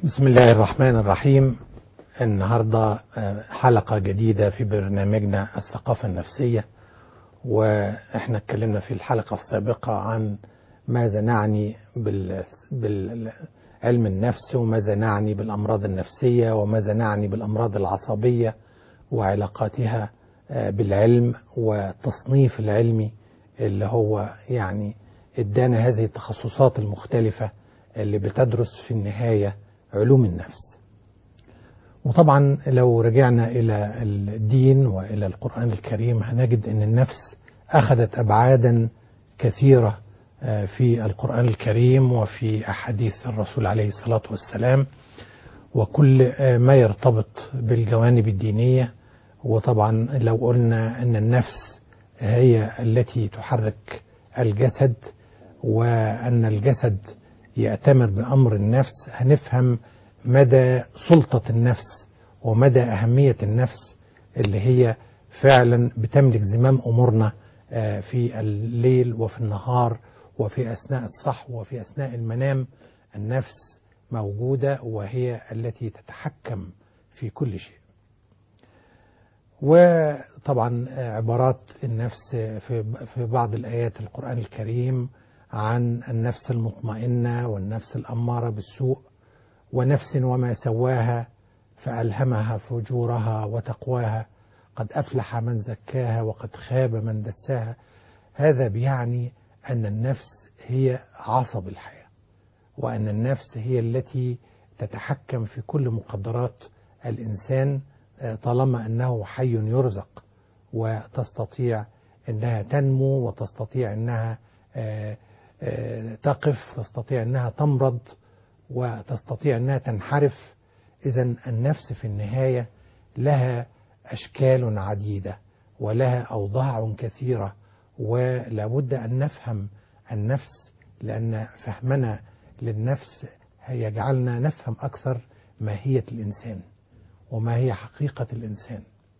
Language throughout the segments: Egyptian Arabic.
بسم الله الرحمن الرحيم النهاردة حلقة جديدة في برنامجنا الثقافة النفسية وإحنا اتكلمنا في الحلقة السابقة عن ماذا نعني بال... بالعلم النفس وماذا نعني بالأمراض النفسية وماذا نعني بالأمراض العصبية وعلاقاتها بالعلم والتصنيف العلمي اللي هو يعني ادانا هذه التخصصات المختلفة اللي بتدرس في النهاية علوم النفس وطبعا لو رجعنا إلى الدين وإلى القرآن الكريم هنجد أن النفس أخذت أبعادا كثيرة في القرآن الكريم وفي أحاديث الرسول عليه الصلاة والسلام وكل ما يرتبط بالجوانب الدينية وطبعا لو قلنا أن النفس هي التي تحرك الجسد وأن الجسد يأتمر بأمر النفس هنفهم مدى سلطة النفس ومدى أهمية النفس اللي هي فعلا بتملك زمام أمورنا في الليل وفي النهار وفي أثناء الصحو وفي أثناء المنام النفس موجودة وهي التي تتحكم في كل شيء وطبعا عبارات النفس في بعض الآيات القرآن الكريم عن النفس المطمئنة والنفس الأمارة بالسوء ونفس وما سواها فألهمها فجورها وتقواها قد أفلح من زكاها وقد خاب من دساها هذا بيعني أن النفس هي عصب الحياة وأن النفس هي التي تتحكم في كل مقدرات الإنسان طالما أنه حي يرزق وتستطيع أنها تنمو وتستطيع أنها تقف تستطيع أنها تمرض وتستطيع أنها تنحرف إذا النفس في النهاية لها أشكال عديدة ولها أوضاع كثيرة ولابد أن نفهم النفس لأن فهمنا للنفس يجعلنا نفهم أكثر ماهية الإنسان وما هي حقيقة الإنسان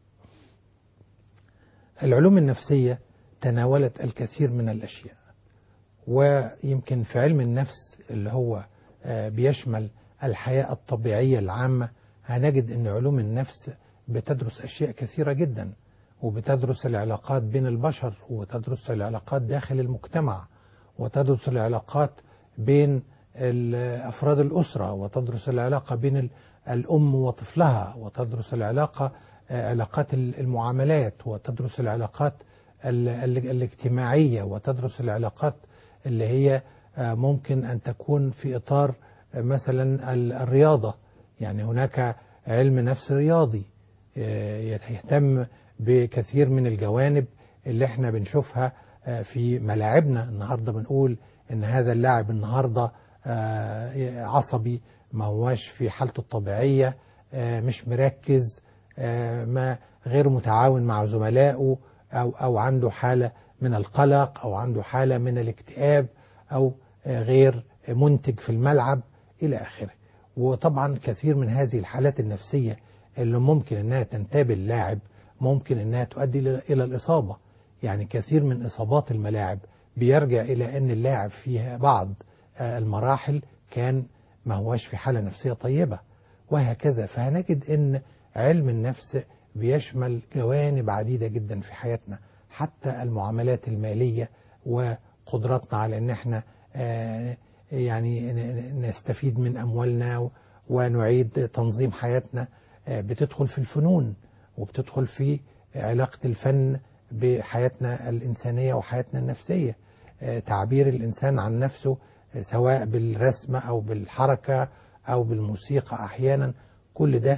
العلوم النفسية تناولت الكثير من الأشياء ويمكن في علم النفس اللي هو بيشمل الحياة الطبيعية العامة هنجد أن علوم النفس بتدرس أشياء كثيرة جدا وبتدرس العلاقات بين البشر وتدرس العلاقات داخل المجتمع وتدرس العلاقات بين أفراد الأسرة وتدرس العلاقة بين الأم وطفلها وتدرس العلاقة علاقات المعاملات وتدرس العلاقات الاجتماعية وتدرس العلاقات اللي هي ممكن أن تكون في إطار مثلا الرياضة يعني هناك علم نفس رياضي يهتم بكثير من الجوانب اللي احنا بنشوفها في ملاعبنا النهاردة بنقول ان هذا اللاعب النهاردة عصبي ما هواش في حالته الطبيعية مش مركز ما غير متعاون مع زملائه أو, أو عنده حالة من القلق أو عنده حالة من الاكتئاب أو غير منتج في الملعب إلى آخره وطبعا كثير من هذه الحالات النفسية اللي ممكن أنها تنتابي اللاعب ممكن أنها تؤدي إلى الإصابة يعني كثير من إصابات الملاعب بيرجع إلى أن اللاعب فيها بعض المراحل كان ما هواش في حالة نفسية طيبة وهكذا فهنجد أن علم النفس بيشمل جوانب عديدة جدا في حياتنا حتى المعاملات المالية وقدرتنا على أن احنا يعني نستفيد من أموالنا ونعيد تنظيم حياتنا بتدخل في الفنون وبتدخل في علاقة الفن بحياتنا الإنسانية وحياتنا النفسية تعبير الإنسان عن نفسه سواء بالرسم أو بالحركة أو بالموسيقى أحيانا كل ده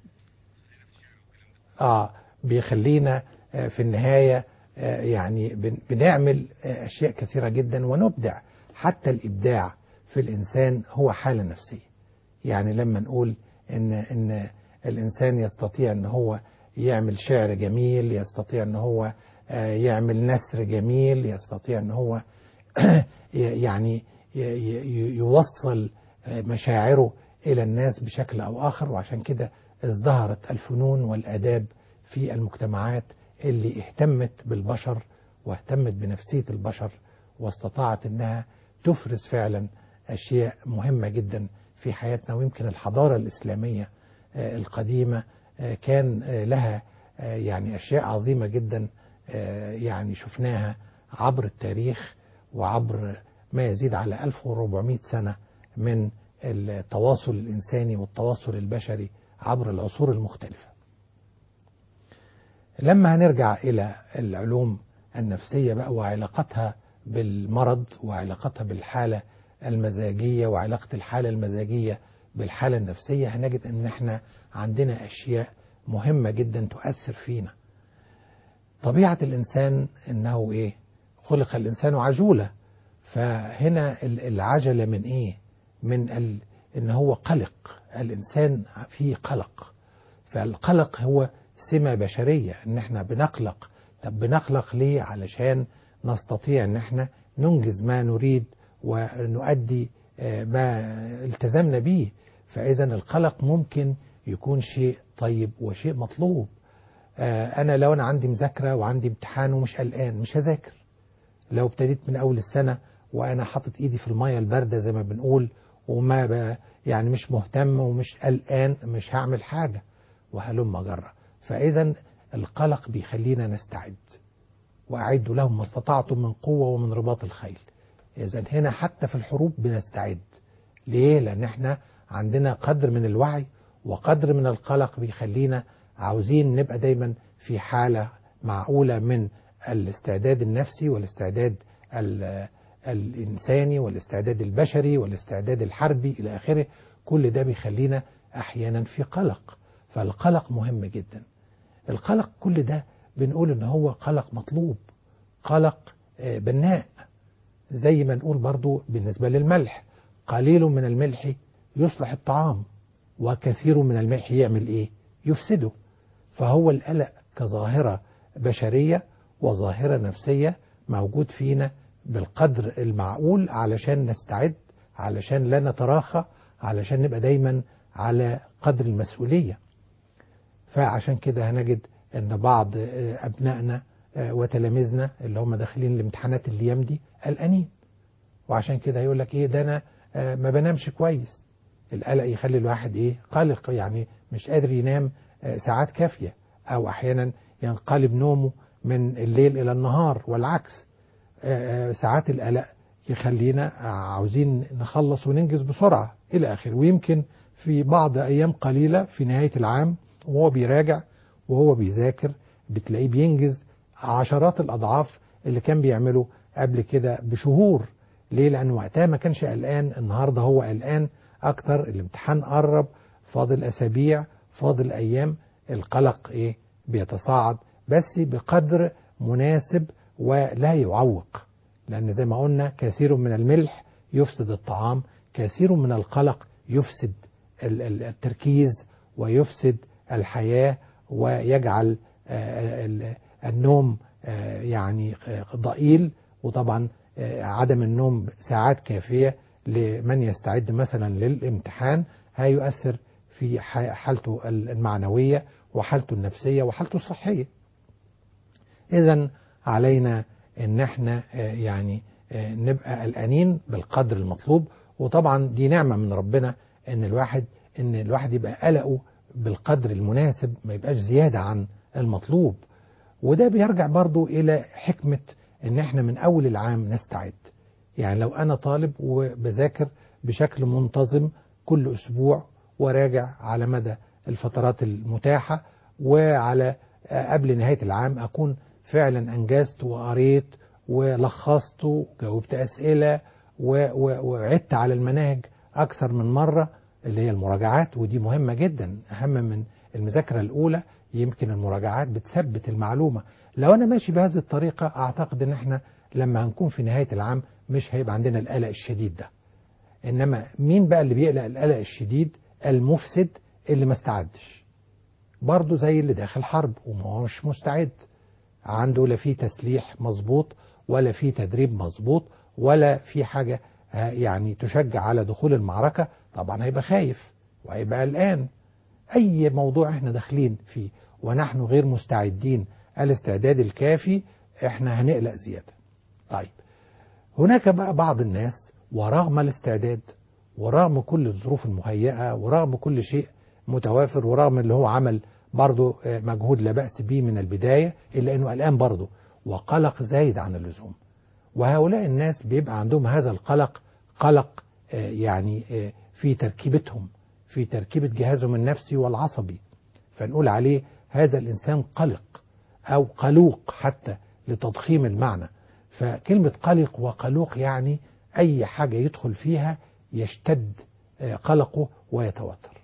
آه بيخلينا في النهاية يعني بنعمل أشياء كثيرة جدا ونبدع حتى الإبداع في الإنسان هو حالة نفسية يعني لما نقول إن, إن الإنسان يستطيع أن هو يعمل شعر جميل يستطيع أن هو يعمل نثر جميل يستطيع أن هو يعني يوصل مشاعره إلى الناس بشكل أو آخر وعشان كده ازدهرت الفنون والآداب في المجتمعات اللي اهتمت بالبشر واهتمت بنفسية البشر واستطاعت أنها تفرز فعلا أشياء مهمة جدا في حياتنا ويمكن الحضارة الإسلامية آه، القديمة آه، كان آه، لها آه، يعني أشياء عظيمة جدا آه، يعني شفناها عبر التاريخ وعبر ما يزيد على 1400 سنة من التواصل الإنساني والتواصل البشري عبر العصور المختلفة لما هنرجع إلى العلوم النفسية بقى وعلاقتها بالمرض وعلاقتها بالحالة المزاجية وعلاقة الحالة المزاجية بالحالة النفسية هنجد ان احنا عندنا اشياء مهمة جدا تؤثر فينا طبيعة الانسان انه ايه خلق الانسان عجولة فهنا ال- العجلة من ايه من ال... ان هو قلق الانسان فيه قلق فالقلق هو سمة بشرية ان احنا بنقلق طب بنقلق ليه علشان نستطيع ان احنا ننجز ما نريد ونؤدي آه، ما التزمنا به فاذا القلق ممكن يكون شيء طيب وشيء مطلوب آه، انا لو انا عندي مذاكرة وعندي امتحان ومش قلقان مش هذاكر لو ابتديت من اول السنة وانا حاطط ايدي في المية الباردة زي ما بنقول وما ب... يعني مش مهتم ومش قلقان مش هعمل حاجة وهلم جرة فاذا القلق بيخلينا نستعد واعدوا لهم ما استطعتم من قوة ومن رباط الخيل اذا هنا حتى في الحروب بنستعد ليه لان احنا عندنا قدر من الوعي وقدر من القلق بيخلينا عاوزين نبقى دايما في حالة معقولة من الاستعداد النفسي والاستعداد ال- الإنساني والاستعداد البشري والاستعداد الحربي إلى آخره كل ده بيخلينا أحيانا في قلق فالقلق مهم جدا القلق كل ده بنقول ان هو قلق مطلوب قلق آه، بناء زي ما نقول برضو بالنسبة للملح قليل من الملح يصلح الطعام وكثير من الملح يعمل ايه يفسده فهو القلق كظاهرة بشرية وظاهرة نفسية موجود فينا بالقدر المعقول علشان نستعد علشان لا نتراخى علشان نبقى دايما على قدر المسؤولية فعشان كده هنجد ان بعض آه، ابنائنا آه، وتلاميذنا اللي هم داخلين الامتحانات الايام دي قلقانين وعشان كده هيقول لك ايه ده انا آه، ما بنامش كويس القلق يخلي الواحد ايه قلق يعني مش قادر ينام آه، ساعات كافية او احيانا ينقلب نومه من الليل الى النهار والعكس آه، آه، ساعات القلق يخلينا عاوزين نخلص وننجز بسرعة الى اخره ويمكن في بعض ايام قليلة في نهاية العام وهو بيراجع وهو بيذاكر بتلاقيه بينجز عشرات الاضعاف اللي كان بيعمله قبل كده بشهور ليه لان وقتها ما كانش قلقان النهارده هو قلقان اكتر الامتحان قرب فاضل اسابيع فاضل ايام القلق ايه بيتصاعد بس بقدر مناسب ولا يعوق لان زي ما قلنا كثير من الملح يفسد الطعام كثير من القلق يفسد ال- ال- التركيز ويفسد الحياة ويجعل آه، ال- النوم آه، يعني آه، ضئيل وطبعا آه، عدم النوم ساعات كافية لمن يستعد مثلا للامتحان هيؤثر في ح- حالته المعنوية وحالته النفسية وحالته الصحية إذا علينا إن احنا آه، يعني آه، نبقى قلقانين بالقدر المطلوب وطبعا دي نعمة من ربنا إن الواحد إن الواحد يبقى قلقه بالقدر المناسب ما يبقاش زيادة عن المطلوب وده بيرجع برضو إلى حكمة إن احنا من أول العام نستعد يعني لو أنا طالب وبذاكر بشكل منتظم كل أسبوع وراجع على مدى الفترات المتاحة وعلى آه، قبل نهاية العام أكون فعلا أنجزت وقريت ولخصت وجاوبت أسئلة و- و- وعدت على المناهج أكثر من مرة اللي هي المراجعات ودي مهمة جدا أهم من المذاكرة الأولى يمكن المراجعات بتثبت المعلومة لو أنا ماشي بهذه الطريقة أعتقد أن احنا لما هنكون في نهاية العام مش هيبقى عندنا القلق الشديد ده إنما مين بقى اللي بيقلق القلق الشديد المفسد اللي ما استعدش برضه زي اللي داخل حرب وما هوش مستعد عنده لا في تسليح مظبوط ولا في تدريب مظبوط ولا في حاجة آه، يعني تشجع على دخول المعركة طبعا هيبقى خايف وهيبقى قلقان أي موضوع احنا داخلين فيه ونحن غير مستعدين الاستعداد الكافي احنا هنقلق زيادة طيب هناك بقى بعض الناس ورغم الاستعداد ورغم كل الظروف المهيئة ورغم كل شيء متوافر ورغم اللي هو عمل برضه مجهود لا بأس به من البداية إلا أنه قلقان برضه وقلق زايد عن اللزوم وهؤلاء الناس بيبقى عندهم هذا القلق قلق يعني في تركيبتهم في تركيبة جهازهم النفسي والعصبي فنقول عليه هذا الإنسان قلق أو قلوق حتى لتضخيم المعنى فكلمة قلق وقلوق يعني أي حاجة يدخل فيها يشتد قلقه ويتوتر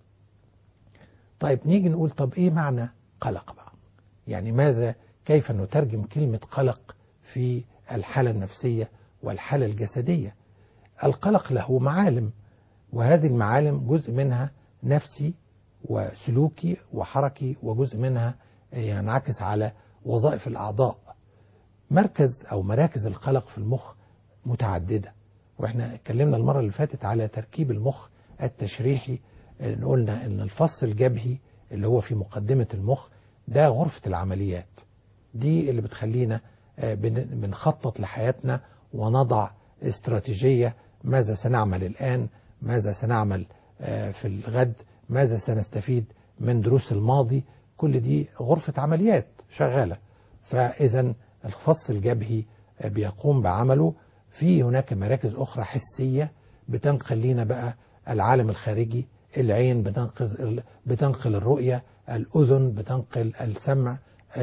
طيب نيجي نقول طب إيه معنى قلق بقى يعني ماذا كيف نترجم كلمة قلق في الحالة النفسية والحالة الجسدية القلق له معالم وهذه المعالم جزء منها نفسي وسلوكي وحركي وجزء منها ينعكس على وظائف الأعضاء مركز أو مراكز القلق في المخ متعددة واحنا اتكلمنا المرة اللي فاتت على تركيب المخ التشريحي قلنا ان الفص الجبهي اللي هو في مقدمة المخ ده غرفة العمليات دي اللي بتخلينا بنخطط لحياتنا ونضع استراتيجية ماذا سنعمل الآن ماذا سنعمل في الغد ماذا سنستفيد من دروس الماضي كل دي غرفة عمليات شغالة فإذا الفص الجبهي بيقوم بعمله في هناك مراكز أخرى حسية بتنقل لنا بقى العالم الخارجي العين بتنقل, بتنقل الرؤية الأذن بتنقل السمع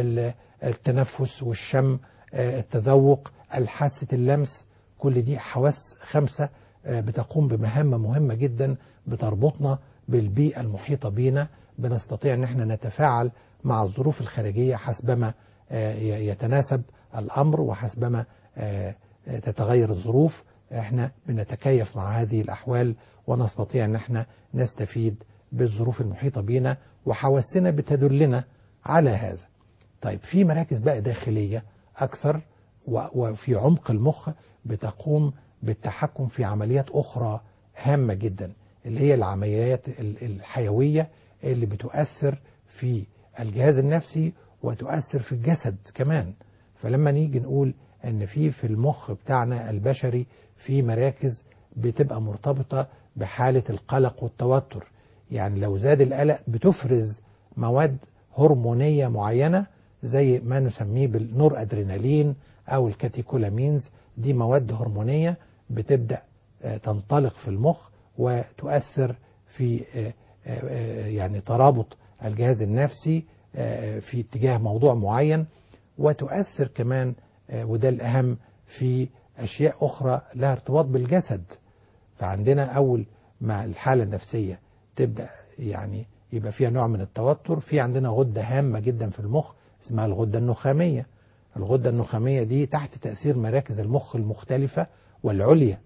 التنفس والشم التذوق الحاسة اللمس كل دي حواس خمسة بتقوم بمهمة مهمة جدا بتربطنا بالبيئة المحيطة بينا بنستطيع ان احنا نتفاعل مع الظروف الخارجية حسبما يتناسب الأمر وحسبما تتغير الظروف احنا بنتكيف مع هذه الأحوال ونستطيع ان احنا نستفيد بالظروف المحيطة بينا وحواسنا بتدلنا على هذا طيب في مراكز بقى داخلية أكثر وفي عمق المخ بتقوم بالتحكم في عمليات أخرى هامة جدا اللي هي العمليات الحيوية اللي بتؤثر في الجهاز النفسي وتؤثر في الجسد كمان فلما نيجي نقول ان في في المخ بتاعنا البشري في مراكز بتبقى مرتبطة بحالة القلق والتوتر يعني لو زاد القلق بتفرز مواد هرمونية معينة زي ما نسميه بالنور أدرينالين أو الكاتيكولامينز دي مواد هرمونية بتبدأ تنطلق في المخ وتؤثر في يعني ترابط الجهاز النفسي في اتجاه موضوع معين وتؤثر كمان وده الأهم في أشياء أخرى لها ارتباط بالجسد فعندنا أول ما الحالة النفسية تبدأ يعني يبقى فيها نوع من التوتر في عندنا غدة هامة جدا في المخ اسمها الغدة النخامية الغدة النخامية دي تحت تأثير مراكز المخ المختلفة والعليا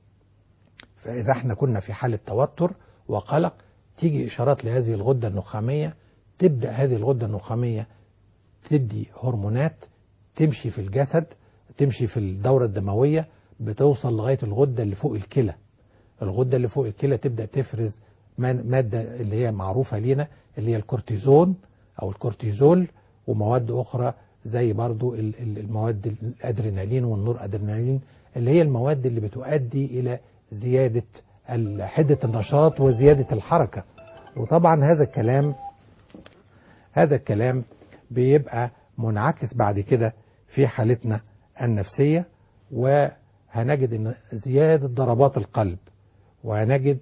فإذا احنا كنا في حالة توتر وقلق تيجي إشارات لهذه الغدة النخامية تبدأ هذه الغدة النخامية تدي هرمونات تمشي في الجسد تمشي في الدورة الدموية بتوصل لغاية الغدة اللي فوق الكلى الغدة اللي فوق الكلى تبدأ تفرز مادة اللي هي معروفة لينا اللي هي الكورتيزون أو الكورتيزول ومواد أخرى زي برضو المواد الأدرينالين والنور أدرينالين اللي هي المواد اللي بتؤدي إلى زيادة حدة النشاط وزيادة الحركة وطبعا هذا الكلام هذا الكلام بيبقى منعكس بعد كده في حالتنا النفسية وهنجد ان زيادة ضربات القلب وهنجد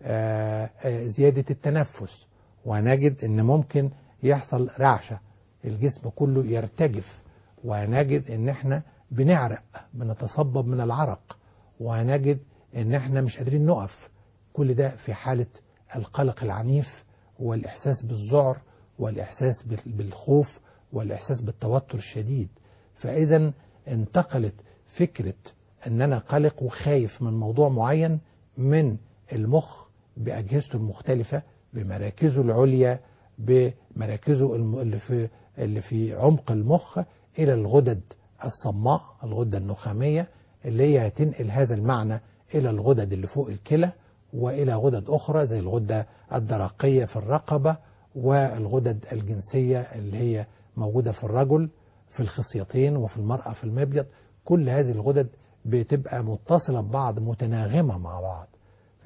زيادة التنفس وهنجد ان ممكن يحصل رعشة الجسم كله يرتجف وهنجد ان احنا بنعرق بنتصبب من العرق وهنجد ان احنا مش قادرين نقف كل ده في حالة القلق العنيف والإحساس بالذعر والإحساس بالخوف والإحساس بالتوتر الشديد فإذا انتقلت فكرة أن أنا قلق وخايف من موضوع معين من المخ بأجهزته المختلفة بمراكزه العليا بمراكزه اللي في اللي في عمق المخ إلى الغدد الصماء الغدة النخامية اللي هي هتنقل هذا المعنى إلى الغدد اللي فوق الكلى وإلى غدد أخرى زي الغدة الدرقية في الرقبة والغدد الجنسية اللي هي موجودة في الرجل في الخصيتين وفي المرأة في المبيض كل هذه الغدد بتبقى متصلة ببعض متناغمة مع بعض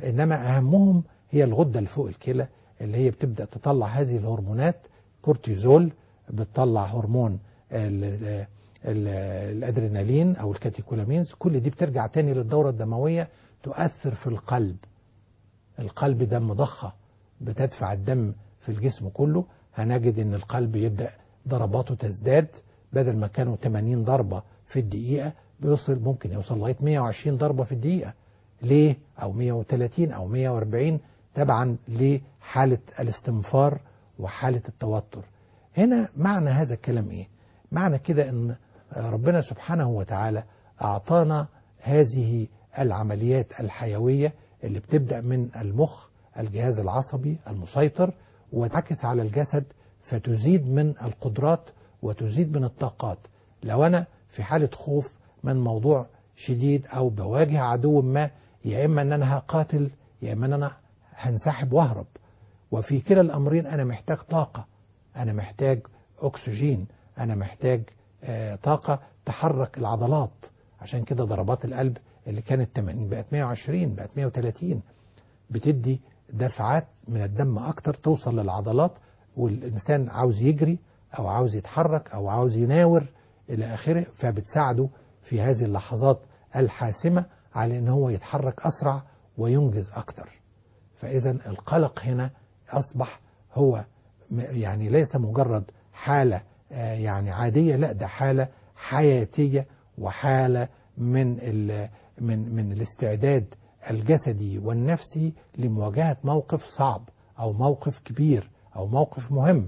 انما اهمهم هي الغده اللي فوق الكلى اللي هي بتبدا تطلع هذه الهرمونات كورتيزول بتطلع هرمون ال ال الادرينالين او الكاتيكولامينز كل دي بترجع تاني للدوره الدمويه تؤثر في القلب القلب دم ضخه بتدفع الدم في الجسم كله هنجد ان القلب يبدا ضرباته تزداد بدل ما كانوا 80 ضربه في الدقيقه بيوصل ممكن يوصل لغايه 120 ضربه في الدقيقه ليه او 130 او 140 تبعا لحاله الاستنفار وحاله التوتر هنا معنى هذا الكلام ايه معنى كده ان ربنا سبحانه وتعالى اعطانا هذه العمليات الحيويه اللي بتبدا من المخ الجهاز العصبي المسيطر وتعكس على الجسد فتزيد من القدرات وتزيد من الطاقات لو انا في حاله خوف من موضوع شديد او بواجه عدو ما يا اما ان انا هقاتل يا اما ان انا هنسحب واهرب وفي كلا الامرين انا محتاج طاقه انا محتاج اكسجين انا محتاج آه طاقه تحرك العضلات عشان كده ضربات القلب اللي كانت 80 بقت 120 بقت 130 بتدي دفعات من الدم اكتر توصل للعضلات والانسان عاوز يجري او عاوز يتحرك او عاوز يناور الى اخره فبتساعده في هذه اللحظات الحاسمه على ان هو يتحرك اسرع وينجز اكتر فاذا القلق هنا اصبح هو يعني ليس مجرد حاله يعني عاديه لا ده حاله حياتيه وحاله من من من الاستعداد الجسدي والنفسي لمواجهه موقف صعب او موقف كبير او موقف مهم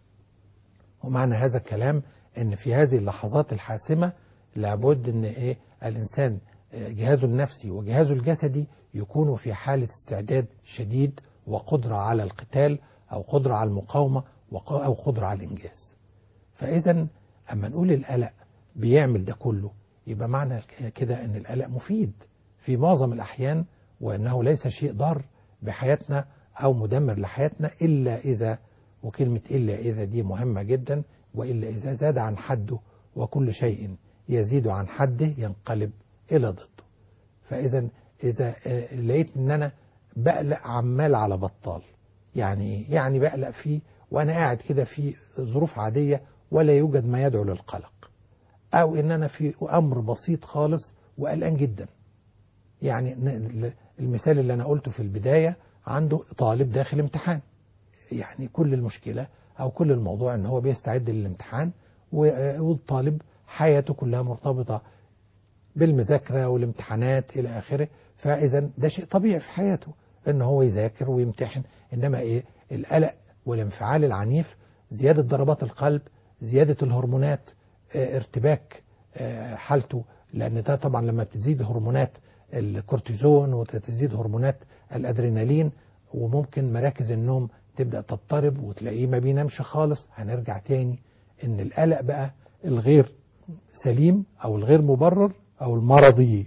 ومعنى هذا الكلام ان في هذه اللحظات الحاسمه لابد ان ايه الانسان جهازه النفسي وجهازه الجسدي يكونوا في حاله استعداد شديد وقدره على القتال او قدره على المقاومه او قدره على الانجاز. فاذا اما نقول القلق بيعمل ده كله يبقى معنى كده ان القلق مفيد في معظم الاحيان وانه ليس شيء ضار بحياتنا او مدمر لحياتنا الا اذا وكلمه الا اذا دي مهمه جدا والا اذا زاد عن حده وكل شيء يزيد عن حده ينقلب الى ضده. فاذا اذا لقيت ان انا بقلق عمال على بطال يعني ايه؟ يعني بقلق فيه وانا قاعد كده في ظروف عاديه ولا يوجد ما يدعو للقلق. او ان انا في امر بسيط خالص وقلقان جدا. يعني المثال اللي انا قلته في البدايه عنده طالب داخل امتحان. يعني كل المشكله او كل الموضوع ان هو بيستعد للامتحان والطالب حياته كلها مرتبطه بالمذاكره والامتحانات الى اخره فاذا ده شيء طبيعي في حياته ان هو يذاكر ويمتحن انما ايه القلق والانفعال العنيف زياده ضربات القلب زياده الهرمونات اه ارتباك اه حالته لان ده طبعا لما بتزيد هرمونات الكورتيزون وتزيد هرمونات الادرينالين وممكن مراكز النوم تبدا تضطرب وتلاقيه ما بينامش خالص هنرجع تاني ان القلق بقى الغير سليم او الغير مبرر او المرضي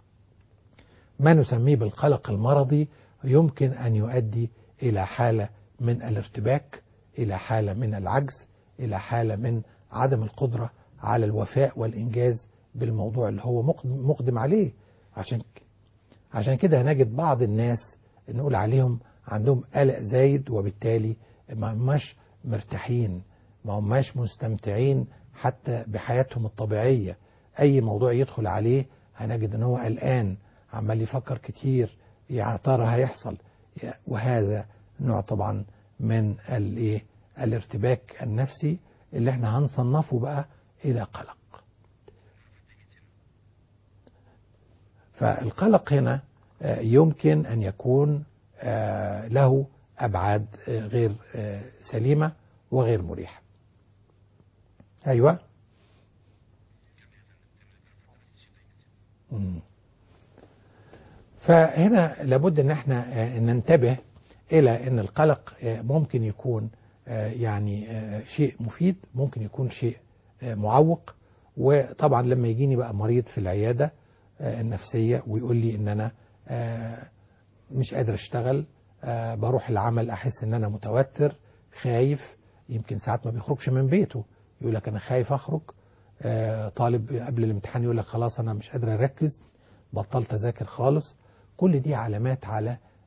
ما نسميه بالقلق المرضي يمكن ان يؤدي الى حاله من الارتباك الى حاله من العجز الى حاله من عدم القدره على الوفاء والانجاز بالموضوع اللي هو مقدم عليه عشان عشان كده هنجد بعض الناس نقول عليهم عندهم قلق زايد وبالتالي ما هماش مرتاحين ما هماش مستمتعين حتى بحياتهم الطبيعية أي موضوع يدخل عليه هنجد أن هو قلقان عمال يفكر كتير يا ترى هيحصل وهذا نوع طبعا من الايه الارتباك النفسي اللي احنا هنصنفه بقى إلى قلق فالقلق هنا يمكن أن يكون له أبعاد غير سليمة وغير مريحة أيوة فهنا لابد ان احنا ننتبه الى ان القلق ممكن يكون يعني شيء مفيد ممكن يكون شيء معوق وطبعا لما يجيني بقى مريض في العيادة النفسية ويقول لي ان انا مش قادر اشتغل بروح العمل احس ان انا متوتر خايف يمكن ساعات ما بيخرجش من بيته يقول لك انا خايف اخرج طالب قبل الامتحان يقول لك خلاص انا مش قادر اركز بطلت اذاكر خالص كل دي علامات على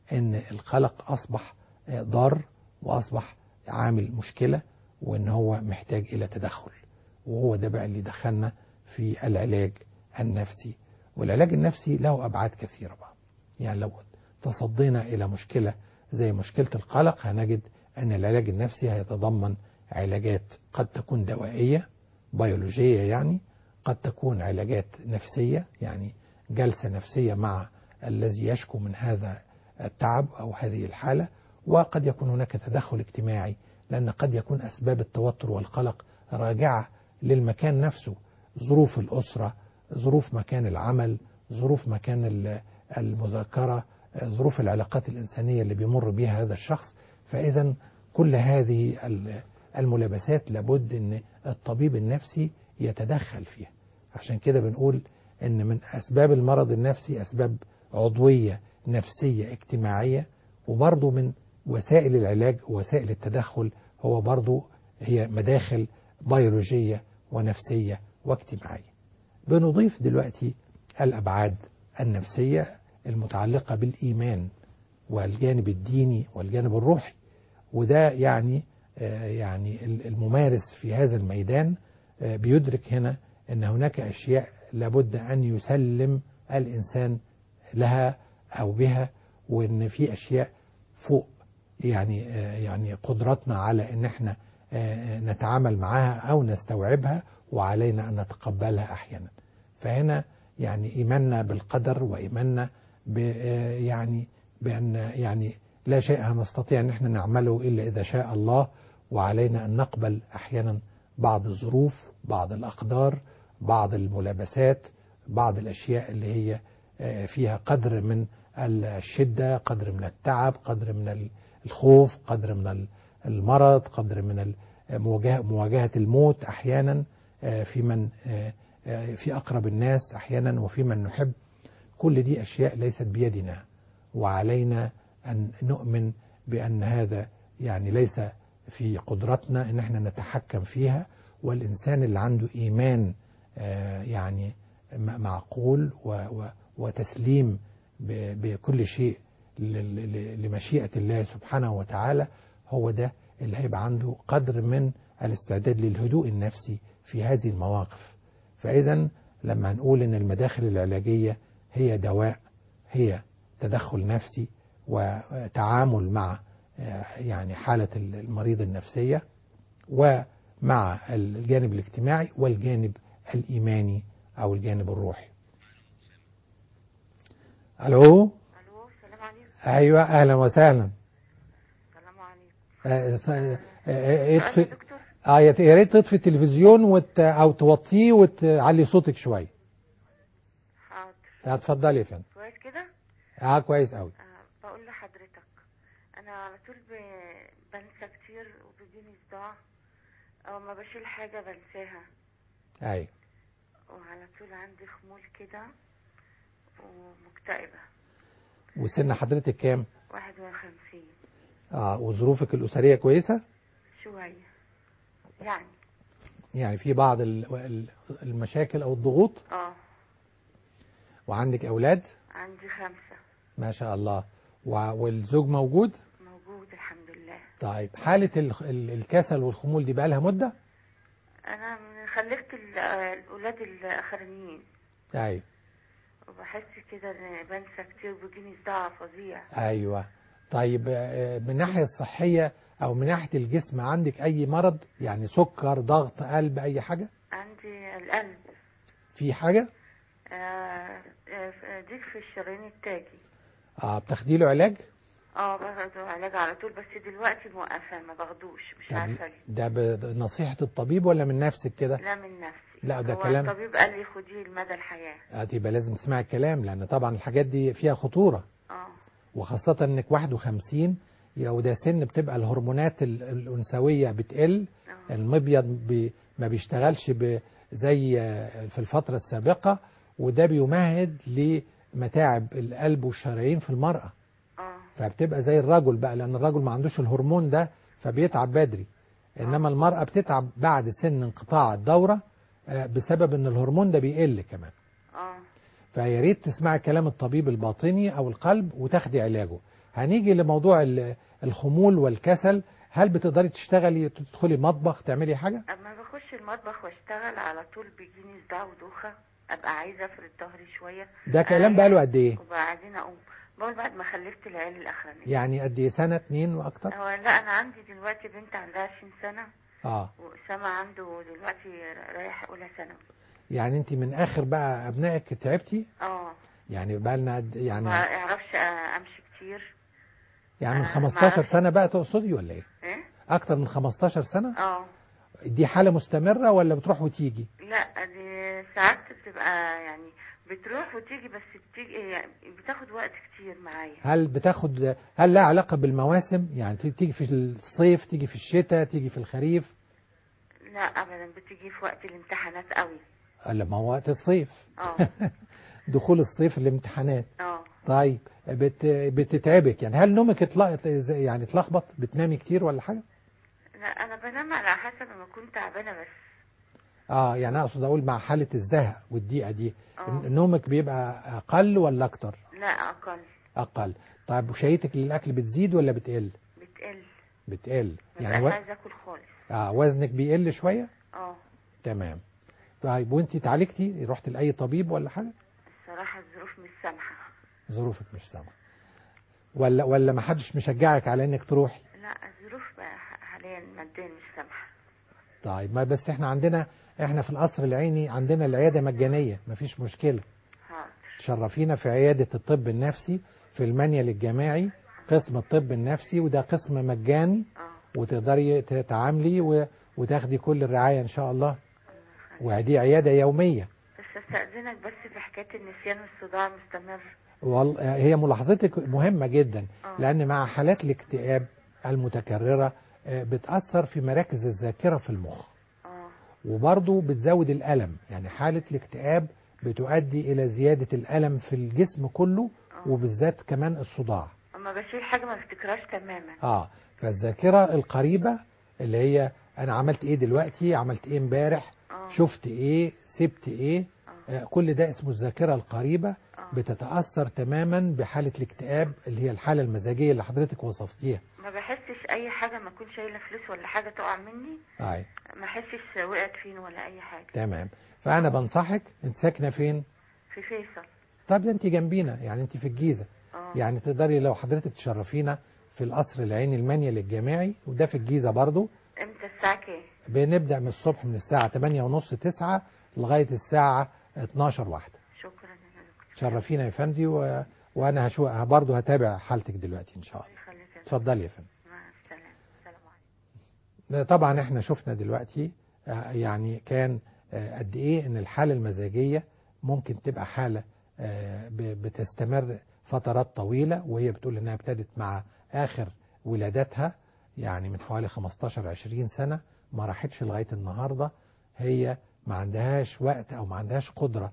ان القلق اصبح آه، ضار واصبح عامل مشكله وان هو محتاج الى تدخل وهو ده بقى اللي دخلنا في العلاج النفسي والعلاج النفسي له ابعاد كثيره بقى يعني لو تصدينا الى مشكله زي مشكله القلق هنجد ان العلاج النفسي هيتضمن علاجات قد تكون دوائيه بيولوجيه يعني قد تكون علاجات نفسيه يعني جلسه نفسيه مع الذي يشكو من هذا التعب او هذه الحاله وقد يكون هناك تدخل اجتماعي لان قد يكون اسباب التوتر والقلق راجعه للمكان نفسه ظروف الاسره ظروف مكان العمل ظروف مكان ال- المذاكره ظروف العلاقات الانسانيه اللي بيمر بها هذا الشخص فاذا كل هذه ال- الملابسات لابد ان الطبيب النفسي يتدخل فيها عشان كده بنقول ان من اسباب المرض النفسي اسباب عضويه نفسيه اجتماعيه وبرضه من وسائل العلاج ووسائل التدخل هو برضه هي مداخل بيولوجيه ونفسيه واجتماعيه. بنضيف دلوقتي الابعاد النفسيه المتعلقه بالايمان والجانب الديني والجانب الروحي وده يعني آه، يعني الممارس في هذا الميدان آه، بيدرك هنا ان هناك اشياء لابد ان يسلم الانسان لها او بها وان في اشياء فوق يعني آه، يعني قدرتنا على ان احنا آه، نتعامل معها او نستوعبها وعلينا ان نتقبلها احيانا فهنا يعني ايماننا بالقدر وايماننا ب آه، يعني بان يعني لا شيء نستطيع ان احنا نعمله الا اذا شاء الله وعلينا ان نقبل احيانا بعض الظروف بعض الاقدار بعض الملابسات بعض الاشياء اللي هي آه، فيها قدر من الشده قدر من التعب قدر من الخوف قدر من ال- المرض قدر من ال- مواجهه مواجهه الموت احيانا آه، في من آه، آه، في اقرب الناس احيانا وفي من نحب كل دي اشياء ليست بيدنا وعلينا ان نؤمن بان هذا يعني ليس في قدرتنا ان احنا نتحكم فيها والانسان اللي عنده ايمان آه، يعني م- معقول و- و- وتسليم ب- بكل شيء ل- ل- لمشيئة الله سبحانه وتعالى هو ده اللي هيبقى عنده قدر من الاستعداد للهدوء النفسي في هذه المواقف فإذا لما نقول إن المداخل العلاجية هي دواء هي تدخل نفسي وتعامل مع آه، يعني حالة المريض النفسية ومع الجانب الاجتماعي والجانب الإيماني أو الجانب الروحي ألو الو السلام عليكم أيوة أهلا وسهلا السلام عليكم آه، س- آه، آه، أيوة اطفي يا دكتور اه يا يا ريت تطفي التلفزيون وت... او توطيه وتعلي صوتك شويه حاضر آه، اتفضلي يا فندم كويس كده اه كويس قوي آه بقول لحضرتك انا على طول ب... بنسى كتير وبيجيني صداع او ما بشيل حاجه بنساها ايوه وعلى طول عندي خمول كده ومكتئبه وسن حضرتك كام واحد وخمسين اه وظروفك الاسريه كويسه شويه يعني يعني في بعض ال- ال- المشاكل او الضغوط اه وعندك اولاد عندي خمسه ما شاء الله و- والزوج موجود موجود الحمد لله طيب حاله ال- ال- الكسل والخمول دي بقى لها مده انا من- خلفت ال- آه، الاولاد الاخرانيين ايوه وبحس كده ان بنسى كتير وبيجيني صداع فظيع ايوه طيب آه، من الناحيه الصحيه او من ناحيه الجسم عندك اي مرض يعني سكر ضغط قلب اي حاجه عندي القلب في حاجه آه، آه، ضيق في الشرايين التاجي اه بتاخدي له علاج اه باخده علاج على طول بس دلوقتي موقفه ما باخدوش مش طب عارفه ليه ده بنصيحة الطبيب ولا من نفسك كده؟ لا من نفسي لا، ده هو كلام- الطبيب قال لي خديه لمدى الحياه آه، يبقى لازم تسمعي الكلام لأن طبعا الحاجات دي فيها خطورة اه وخاصة إنك 51 يا وده سن بتبقى الهرمونات ال- الأنثوية بتقل اه المبيض بي ما بيشتغلش ب- زي آه، في الفترة السابقة وده بيمهد لمتاعب القلب والشرايين في المرأة اه فبتبقى زي الرجل بقى لأن الرجل ما عندوش الهرمون ده فبيتعب بدري إنما المرأة بتتعب بعد سن انقطاع الدورة آه، بسبب إن الهرمون ده بيقل كمان اه فيا ريت تسمعي كلام الطبيب الباطني أو القلب وتاخدي علاجه هنيجي لموضوع ال- الخمول والكسل هل بتقدري تشتغلي تدخلي مطبخ تعملي حاجة اما بخش المطبخ واشتغل على طول بيجيني صداع ودوخه ابقى عايزه افرد ظهري شويه ده كلام بقاله قد ايه وبعدين اقوم بقول بعد ما خلفت العيال الاخرانيه يعني قد ايه سنة اتنين واكتر هو لا انا عندي دلوقتي بنت عندها 20 سنه اه واسامه عنده دلوقتي رايح اولى ثانوي يعني انت من اخر بقى ابنائك تعبتي اه يعني بقى لنا ما يعني يعرفش امشي كتير يعني من آه، 15 معرفش. سنة بقى تقصدي ولا ايه ايه اكتر من 15 سنة اه دي حالة مستمرة ولا بتروح وتيجي لا دي ساعات بتبقى يعني بتروح وتيجي بس بتيجي يعني بتاخد وقت كتير معايا هل بتاخد هل لها علاقة بالمواسم يعني ت- تيجي في الصيف تيجي في الشتاء تيجي في الخريف لا ابدا بتيجي في وقت الامتحانات قوي ولا ما هو وقت الصيف اه دخول الصيف الامتحانات اه طيب بت... بتتعبك يعني هل نومك اتلقط يعني اتلخبط بتنامي كتير ولا حاجة لا انا بنام على حسب ما كنت تعبانه بس اه يعني أنا اقصد اقول مع حالة الزهق والضيقة دي اه نومك بيبقى اقل ولا اكتر لا اقل اقل طيب وشهيتك للاكل بتزيد ولا بتقل بتقل بتقل ما يعني بقاش و... عايزه اكل خالص آه وزنك بيقل شوية اه تمام طيب وانت اتعالجتي رحت لاي طبيب ولا حاجة الصراحه الظروف مش سامحه ظروفك مش سامحة ولا ولا ما حدش مشجعك على انك تروحي لا الظروف بقى حاليا ماديا مش سامحه طيب ما بس احنا عندنا احنا في القصر العيني عندنا العيادة مجانية مفيش مشكلة حاضر تشرفينا في عيادة الطب النفسي في المنيل الجامعي قسم الطب النفسي وده قسم مجاني اه وتقدري تتعاملي و... وتاخدي كل الرعاية ان شاء الله الله يخليك. ودي عيادة يومية بس استاذنك بس في حكايه النسيان والصداع مستمر وال... هي ملاحظتك مهمة جدا اه لأن مع حالات الاكتئاب المتكررة آه، بتأثر في مراكز الذاكرة في المخ اه وبرضه بتزود الألم يعني حالة الاكتئاب بتؤدي إلى زيادة الألم في الجسم كله اه وبالذات كمان الصداع اما بشيل حاجه ما بفتكرهاش تماما اه فالذاكرة القريبة اللي هي أنا عملت إيه دلوقتي عملت إيه امبارح اه شفت إيه سبت إيه اه آه، كل ده اسمه الذاكرة القريبة اه بتتأثر تماما بحالة الاكتئاب اللي هي الحالة المزاجية اللي حضرتك وصفتيها ما بحسش اي حاجه ما اكون شايله فلوس ولا حاجه تقع مني أي ما احسش وقعت فين ولا اي حاجه تمام فأنا بنصحك أنت ساكنة فين؟ في فيصل طب ده أنت جنبينا يعني أنت في الجيزة اه يعني تقدري لو حضرتك تشرفينا في القصر العيني المنيل الجامعي وده في الجيزة برضو امتى الساعه كام بنبدأ من الصبح من الساعة 8 ونص 9 لغاية الساعة 12 واحدة شكرا يا دكتور شرفينا يا فندي و... وأنا هشو... برضو هتابع حالتك دلوقتي إن شاء الله الله يخليك يا دكتور. اتفضلي يا فندم مع السلامه السلام عليكم طبعا احنا شفنا دلوقتي آه، يعني كان آه، قد ايه ان الحالة المزاجية ممكن تبقى حالة آه، ب- بتستمر فترات طويلة وهي بتقول انها ابتدت مع اخر ولادتها يعني من حوالي 15 20 سنة ما راحتش لغاية النهاردة هي ما عندهاش وقت او ما عندهاش قدرة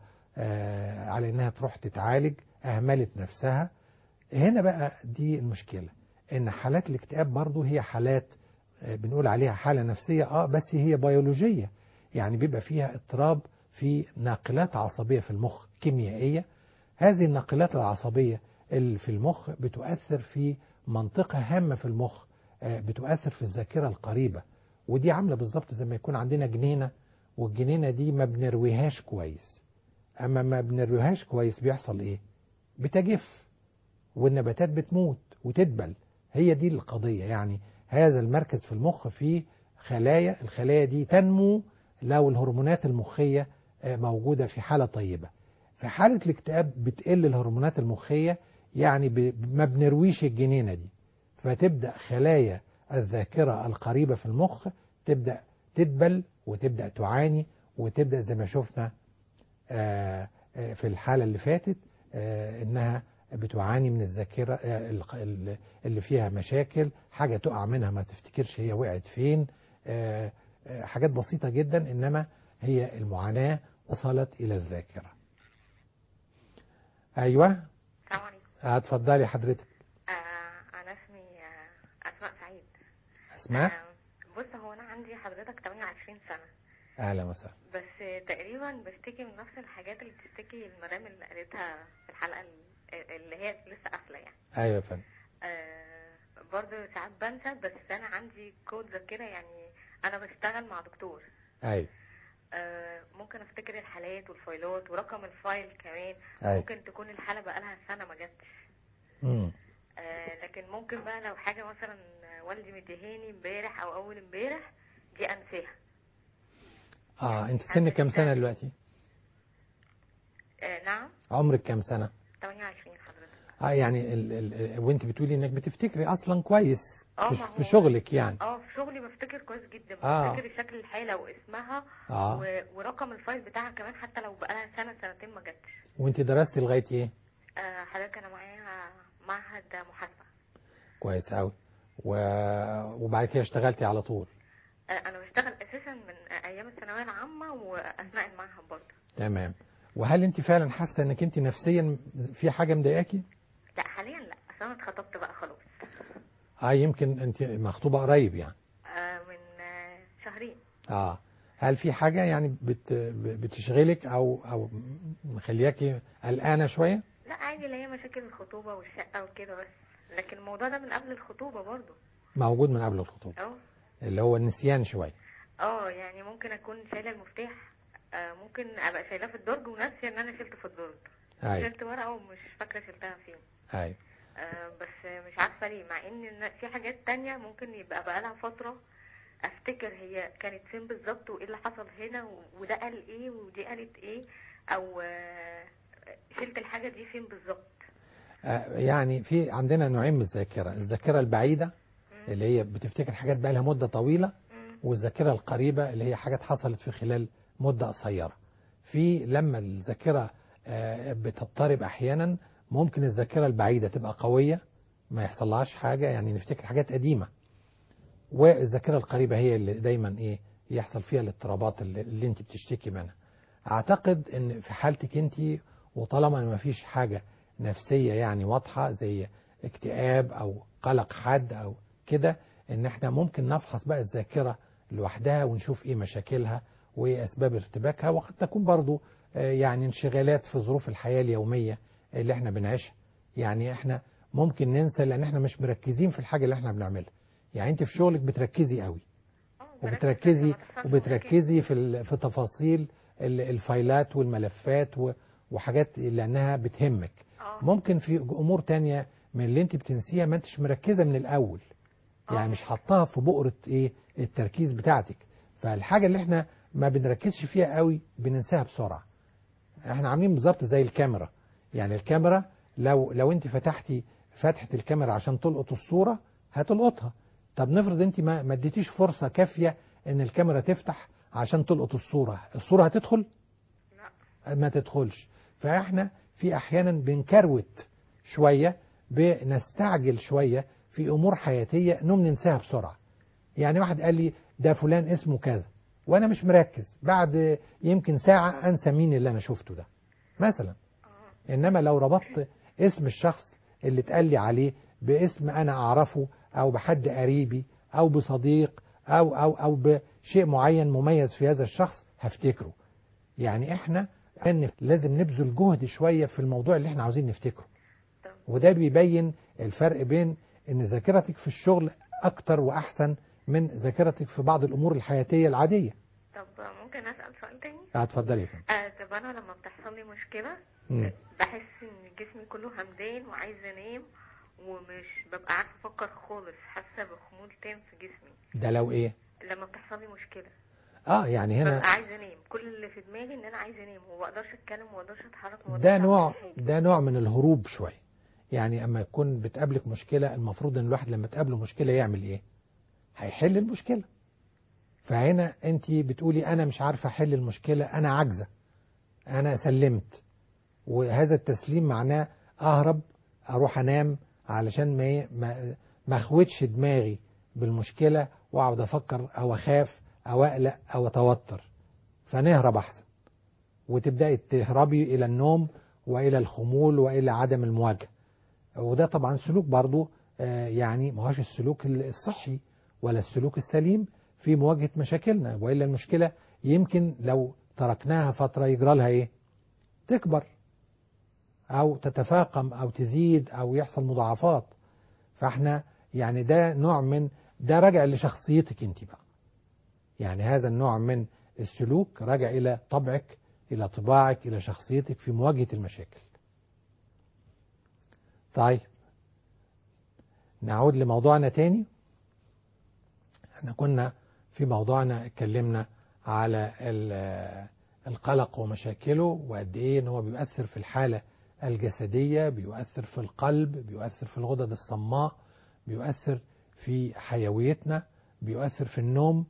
آه، على انها تروح تتعالج اهملت نفسها هنا بقى دي المشكلة ان حالات الاكتئاب برضو هي حالات آه، بنقول عليها حالة نفسية اه بس هي بيولوجية يعني بيبقى فيها اضطراب في ناقلات عصبية في المخ كيميائية هذه الناقلات العصبية اللي في المخ بتؤثر في منطقة هامة في المخ آه، بتؤثر في الذاكرة القريبة ودي عاملة بالظبط زي ما يكون عندنا جنينة والجنينة دي ما بنرويهاش كويس اما ما بنرويهاش كويس بيحصل ايه بتجف والنباتات بتموت وتدبل هي دي القضية يعني هذا المركز في المخ فيه خلايا الخلايا دي تنمو لو الهرمونات المخية آه، موجودة في حالة طيبة في حالة الاكتئاب بتقل الهرمونات المخية يعني ب- ما بنرويش الجنينة دي فتبدأ خلايا الذاكرة القريبة في المخ تبدأ تدبل وتبدأ تعاني وتبدأ زي ما شفنا آه، آه، في الحالة اللي فاتت آه، انها بتعاني من الذاكرة آه، الق- ال- اللي فيها مشاكل حاجة تقع منها ما تفتكرش هي وقعت فين آه، آه، حاجات بسيطة جدا انما هي المعاناة وصلت الى الذاكرة ايوه السلام عليكم هتفضلي حضرتك آه انا اسمي آه اسماء سعيد اسماء آه بص هو انا عندي حضرتك 28 سنه اهلا وسهلا بس تقريبا بشتكي من نفس الحاجات اللي بتشتكي المدام اللي قالتها في الحلقه ال- اللي هي لسه قافله يعني ايوه يا فندم آه برضه ساعات بنسى بس انا عندي كود ذاكره يعني انا بشتغل مع دكتور ايوه آه ممكن افتكر الحالات والفايلات ورقم الفايل كمان أيوة. ممكن تكون الحاله بقالها سنه ما جاتش امم آه لكن ممكن بقى لو حاجه مثلا والدي مديهاني امبارح او اول امبارح دي انساها اه انت سنك كام سنه دلوقتي آه نعم عمرك كام سنه 28 حضرتك اه يعني ال ال وانت بتقولي انك بتفتكري اصلا كويس اه في, ما في هو- شغلك يعني اه في شغلي بفتكر كويس جدا آه. بفتكر شكل الحاله واسمها اه و... ورقم الفايل بتاعها كمان حتى لو بقالها سنه سنتين ما جاتش وانت درستي لغايه ايه آه حضرتك انا معايا معهد محاسبه كويس قوي و... وبعد كده اشتغلتي على طول آه انا بشتغل اساسا من ايام الثانويه العامه واثناء المعهد برضه تمام وهل انت فعلا حاسه انك انت نفسيا في حاجه مضايقاكي لا حاليا لا اصل انا اتخطبت بقى خلاص اه يمكن انت مخطوبه قريب يعني آه من آه شهرين اه هل في حاجه يعني بت... بتشغلك او او مخلياكي قلقانه شويه لا عادي اللي هي مشاكل الخطوبه والشقه وكده بس لكن الموضوع ده من قبل الخطوبه برضه موجود من قبل الخطوبه اه اللي هو النسيان شويه اه يعني ممكن اكون شايله المفتاح آه ممكن ابقى شايلاه في الدرج وناسيه ان انا شلته في الدرج ايوه شلت ورقه ومش فاكره شلتها فين ايوه آه بس مش عارفه ليه مع ان إن في حاجات تانية ممكن يبقى بقالها فتره افتكر هي كانت فين بالظبط وايه اللي حصل هنا و- وده قال ايه ودي قالت ايه او آه شلت الحاجه دي فين بالظبط آه يعني في عندنا نوعين من الذاكره الذاكره البعيده مم. اللي هي بتفتكر حاجات بقى لها مده طويله مم. والذاكره القريبه اللي هي حاجات حصلت في خلال مده قصيره في لما الذاكره آه، بتضطرب احيانا ممكن الذاكره البعيده تبقى قويه ما يحصلهاش حاجه يعني نفتكر حاجات قديمه والذاكره القريبه هي اللي دايما ايه يحصل فيها الاضطرابات اللي, اللي انت بتشتكي منها اعتقد ان في حالتك انت وطالما ما فيش حاجه نفسيه يعني واضحه زي اكتئاب او قلق حد او كده ان احنا ممكن نفحص بقى الذاكره لوحدها ونشوف ايه مشاكلها وايه اسباب ارتباكها وقد تكون برضو آه، يعني انشغالات في ظروف الحياه اليوميه اللي احنا بنعيشها يعني احنا ممكن ننسى لان احنا مش مركزين في الحاجه اللي احنا بنعملها يعني انت في شغلك بتركزي قوي آه، بركز وبتركزي عشان ما تحصلش وبتركزي في ال- في تفاصيل ال- الفايلات والملفات و- وحاجات لانها بتهمك مشاكل. آه. ممكن في امور تانية من اللي انت بتنسيها ما انتش مركزه من الاول يعني آه. مش حطاها في بؤره ايه التركيز بتاعتك فالحاجه اللي احنا ما بنركزش فيها قوي بننساها بسرعه احنا عاملين بالظبط زي الكاميرا يعني الكاميرا لو لو انت فتحتي فتحه الكاميرا عشان تلقط الصوره هتلقطها طب نفرض انت ما ما اديتيش فرصه كافيه ان الكاميرا تفتح عشان تلقط الصوره الصوره هتدخل لا ما تدخلش فاحنا في احيانا بنكروت شويه بنستعجل شويه في امور حياتيه نقوم ننساها بسرعه يعني واحد قال لي ده فلان اسمه كذا وانا مش مركز بعد يمكن ساعه انسى مين اللي انا شفته ده مثلا اه انما لو ربطت اسم الشخص اللي اتقال لي عليه باسم انا اعرفه او بحد قريبي او بصديق او او او بشيء معين مميز في هذا الشخص هفتكره يعني احنا إن لازم نبذل جهد شويه في الموضوع اللي احنا عاوزين نفتكره طب وده بيبين الفرق بين ان ذاكرتك في الشغل اكتر واحسن من ذاكرتك في بعض الامور الحياتيه العاديه طب ممكن اسال سؤال تاني هتفضلي يا فندم آه طب انا لما بتحصل لي مشكله مم. بحس ان جسمي كله همدان وعايز انام ومش ببقى عارفه افكر خالص حاسه بخمول تام في جسمي ده لو ايه لما بتحصل لي مشكله اه يعني هنا ببقى عايزه انام كل اللي في دماغي ان انا عايزه انام وما بقدرش اتكلم وما بقدرش اتحرك وما ده بقدرش نوع أعمل أي حاجة. ده نوع من الهروب شويه يعني اما يكون بتقابلك مشكله المفروض ان الواحد لما تقابله مشكله يعمل ايه هيحل المشكله فهنا انت بتقولي انا مش عارفه احل المشكله انا عاجزه انا سلمت وهذا التسليم معناه اهرب اروح انام علشان ما إيه؟ ما ما اخوتش دماغي بالمشكله واقعد افكر او اخاف او اقلق او اتوتر فنهرب احسن وتبداي تهربي الى النوم والى الخمول والى عدم المواجهه وده طبعا سلوك برضو آه، يعني ما هوش السلوك الصحي ولا السلوك السليم في مواجهه مشاكلنا والا المشكله يمكن لو تركناها فتره يجرى لها ايه تكبر او تتفاقم او تزيد او يحصل مضاعفات فاحنا يعني ده نوع من ده راجع لشخصيتك انت بقى يعني هذا النوع من السلوك راجع الى طبعك الى طباعك الى شخصيتك في مواجهة المشاكل طيب نعود لموضوعنا تاني احنا كنا في موضوعنا اتكلمنا على ال- القلق ومشاكله وقد ايه ان هو بيؤثر في الحالة الجسدية بيؤثر في القلب بيؤثر في الغدد الصماء بيؤثر في حيويتنا بيؤثر في النوم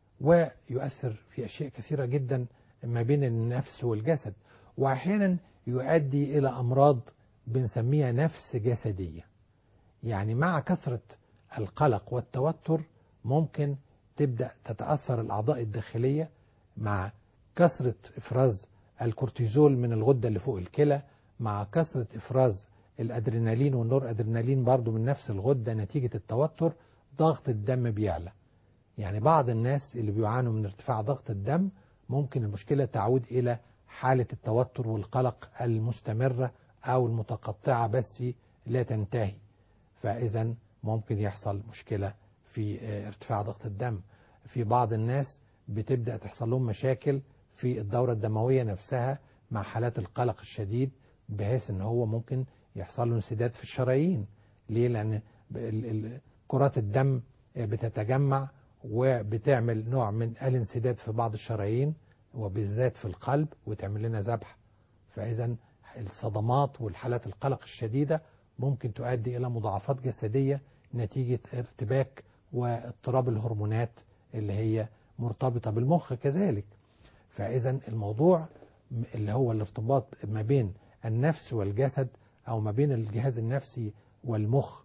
ويؤثر في أشياء كثيرة جدا ما بين النفس والجسد وأحيانا يؤدي إلى أمراض بنسميها نفس جسدية يعني مع كثرة القلق والتوتر ممكن تبدأ تتأثر الأعضاء الداخلية مع كثرة إفراز الكورتيزول من الغدة اللي فوق الكلى مع كثرة إفراز الأدرينالين والنور أدرينالين برضو من نفس الغدة نتيجة التوتر ضغط الدم بيعلى يعني بعض الناس اللي بيعانوا من ارتفاع ضغط الدم ممكن المشكلة تعود إلى حالة التوتر والقلق المستمرة أو المتقطعة بس لا تنتهي فإذا ممكن يحصل مشكلة في اه، ارتفاع ضغط الدم في بعض الناس بتبدأ تحصل لهم مشاكل في الدورة الدموية نفسها مع حالات القلق الشديد بحيث ان هو ممكن يحصل له انسداد في الشرايين ليه لان ب- ال- ال- كرات الدم بتتجمع وبتعمل نوع من الانسداد في بعض الشرايين وبالذات في القلب وتعمل لنا ذبح فاذا الصدمات والحالات القلق الشديدة ممكن تؤدي الى مضاعفات جسدية نتيجة ارتباك واضطراب الهرمونات اللي هي مرتبطة بالمخ كذلك فإذا الموضوع م- اللي هو الارتباط ما بين النفس والجسد أو ما بين الجهاز النفسي والمخ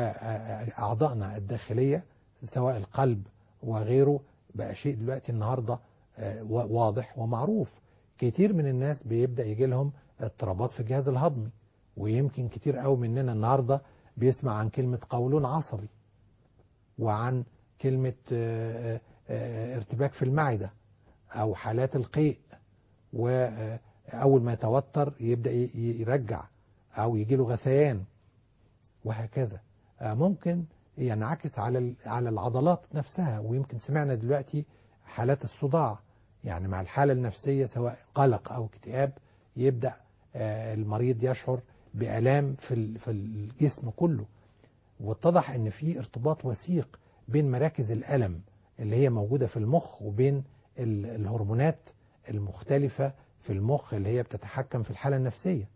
وأعضائنا الداخلية سواء القلب وغيره بقى شيء دلوقتي النهاردة آه، وا- واضح ومعروف كتير من الناس بيبدأ يجي لهم اضطرابات في الجهاز الهضمي ويمكن كتير قوي مننا النهاردة بيسمع عن كلمة قولون عصبي وعن كلمة آه، آه، ارتباك في المعدة أو حالات القيء وأول ما يتوتر يبدأ ي- يرجع أو يجيله غثيان وهكذا آه، ممكن ينعكس على ال- على العضلات نفسها ويمكن سمعنا دلوقتي حالات الصداع يعني مع الحالة النفسية سواء قلق أو اكتئاب يبدأ آه، المريض يشعر بآلام في ال- في الجسم كله واتضح ان في ارتباط وثيق بين مراكز الألم اللي هي موجودة في المخ وبين ال- الهرمونات المختلفة في المخ اللي هي بتتحكم في الحالة النفسية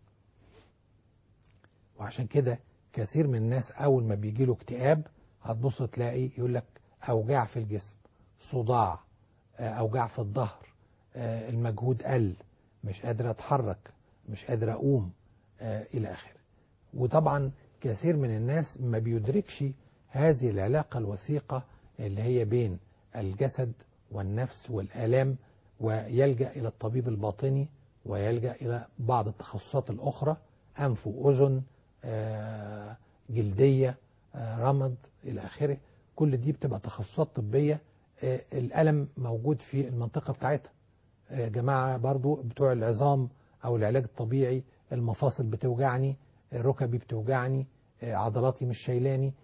وعشان كده كثير من الناس أول ما بيجي له اكتئاب هتبص تلاقي يقول لك أوجاع في الجسم صداع آه، أوجاع في الظهر آه، المجهود قل مش قادر أتحرك مش قادر أقوم آه، إلى آخره وطبعا كثير من الناس ما بيدركش هذه العلاقة الوثيقة اللي هي بين الجسد والنفس والآلام ويلجأ إلى الطبيب الباطني ويلجأ إلى بعض التخصصات الأخرى أنف وأذن آه، جلدية آه، رمد إلى آخره كل دي بتبقى تخصصات طبية آه، الألم موجود في المنطقة بتاعتها يا جماعة برضو بتوع العظام أو العلاج الطبيعي المفاصل بتوجعني ركبي بتوجعني آه، عضلاتي مش شايلاني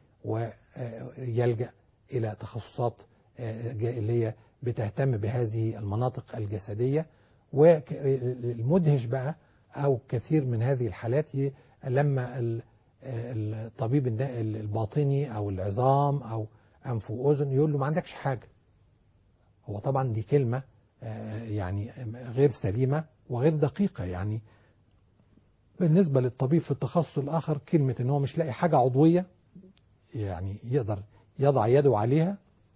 ويلجأ إلى تخصصات آه، ج- اللي هي بتهتم بهذه المناطق الجسدية والمدهش بقى أو كثير من هذه الحالات ي- لما ال- آه، الطبيب النا- الباطني أو العظام أو أنف وأذن يقول له ما عندكش حاجة هو طبعا دي كلمة آه، يعني غير سليمة وغير دقيقة يعني بالنسبة للطبيب في التخصص الآخر كلمة إن هو مش لاقي حاجة عضوية يعني يقدر يضع يده عليها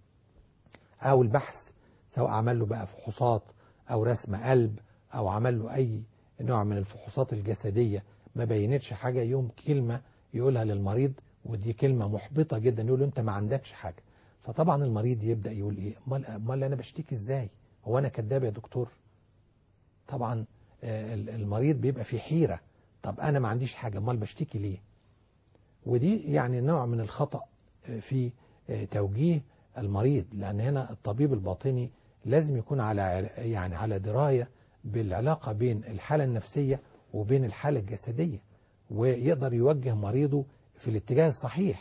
أو البحث سواء عمل له بقى فحوصات أو رسم قلب أو عمل له أي نوع من الفحوصات الجسدية ما بينتش حاجة يوم كلمة يقولها للمريض ودي كلمة محبطة جدا يقول له أنت ما عندكش حاجة فطبعا المريض يبدأ يقول إيه أمال أمال أنا بشتكي إزاي هو أنا كذاب يا دكتور طبعا آه، ال- المريض بيبقى في حيرة طب أنا ما عنديش حاجة أمال بشتكي ليه ودي يعني نوع من الخطأ آه، في آه، توجيه المريض لأن هنا الطبيب الباطني لازم يكون على عل- يعني على دراية بالعلاقة بين الحالة النفسية وبين الحالة الجسدية ويقدر يوجه مريضه في الاتجاه الصحيح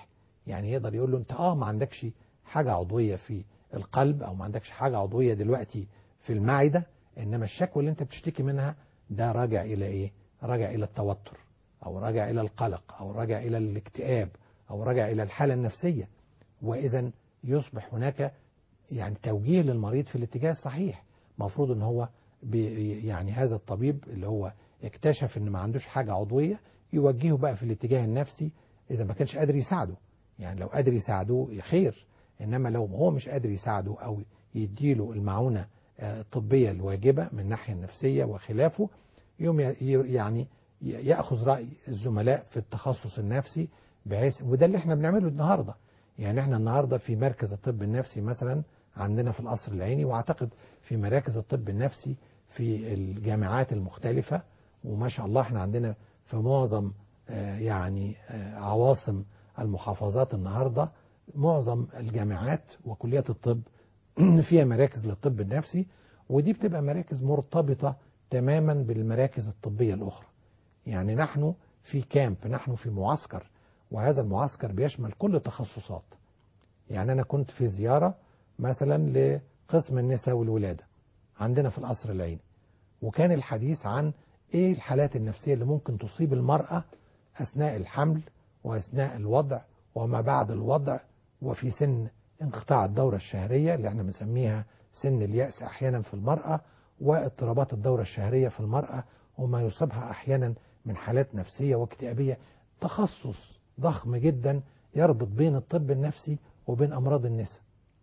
يعني يقدر يقول له انت اه ما عندكش حاجة عضوية في القلب او ما عندكش حاجة عضوية دلوقتي في المعدة انما الشكوى اللي انت بتشتكي منها ده راجع الى ايه راجع الى التوتر او راجع الى القلق او راجع الى الاكتئاب او راجع الى الحالة النفسية واذا يصبح هناك يعني توجيه للمريض في الاتجاه الصحيح مفروض ان هو بي يعني هذا الطبيب اللي هو اكتشف ان ما عندوش حاجة عضوية يوجهه بقى في الاتجاه النفسي اذا ما كانش قادر يساعده يعني لو قادر يساعده خير انما لو هو مش قادر يساعده او يديله المعونة الطبية الواجبة من الناحية النفسية وخلافه يوم يعني ياخذ راي الزملاء في التخصص النفسي بحيث وده اللي احنا بنعمله النهارده يعني احنا النهارده في مركز الطب النفسي مثلا عندنا في القصر العيني واعتقد في مراكز الطب النفسي في الجامعات المختلفة وما شاء الله احنا عندنا في معظم يعني عواصم المحافظات النهاردة معظم الجامعات وكليات الطب فيها مراكز للطب النفسي ودي بتبقى مراكز مرتبطة تماما بالمراكز الطبية الأخرى يعني نحن في كامب نحن في معسكر وهذا المعسكر بيشمل كل التخصصات يعني أنا كنت في زيارة مثلا لقسم النساء والولادة عندنا في القصر العيني وكان الحديث عن ايه الحالات النفسية اللي ممكن تصيب المرأة أثناء الحمل وأثناء الوضع وما بعد الوضع وفي سن انقطاع الدورة الشهرية اللي احنا بنسميها سن اليأس أحيانا في المرأة واضطرابات الدورة الشهرية في المرأة وما يصيبها أحيانا من حالات نفسية واكتئابية تخصص ضخم جدا يربط بين الطب النفسي وبين أمراض النساء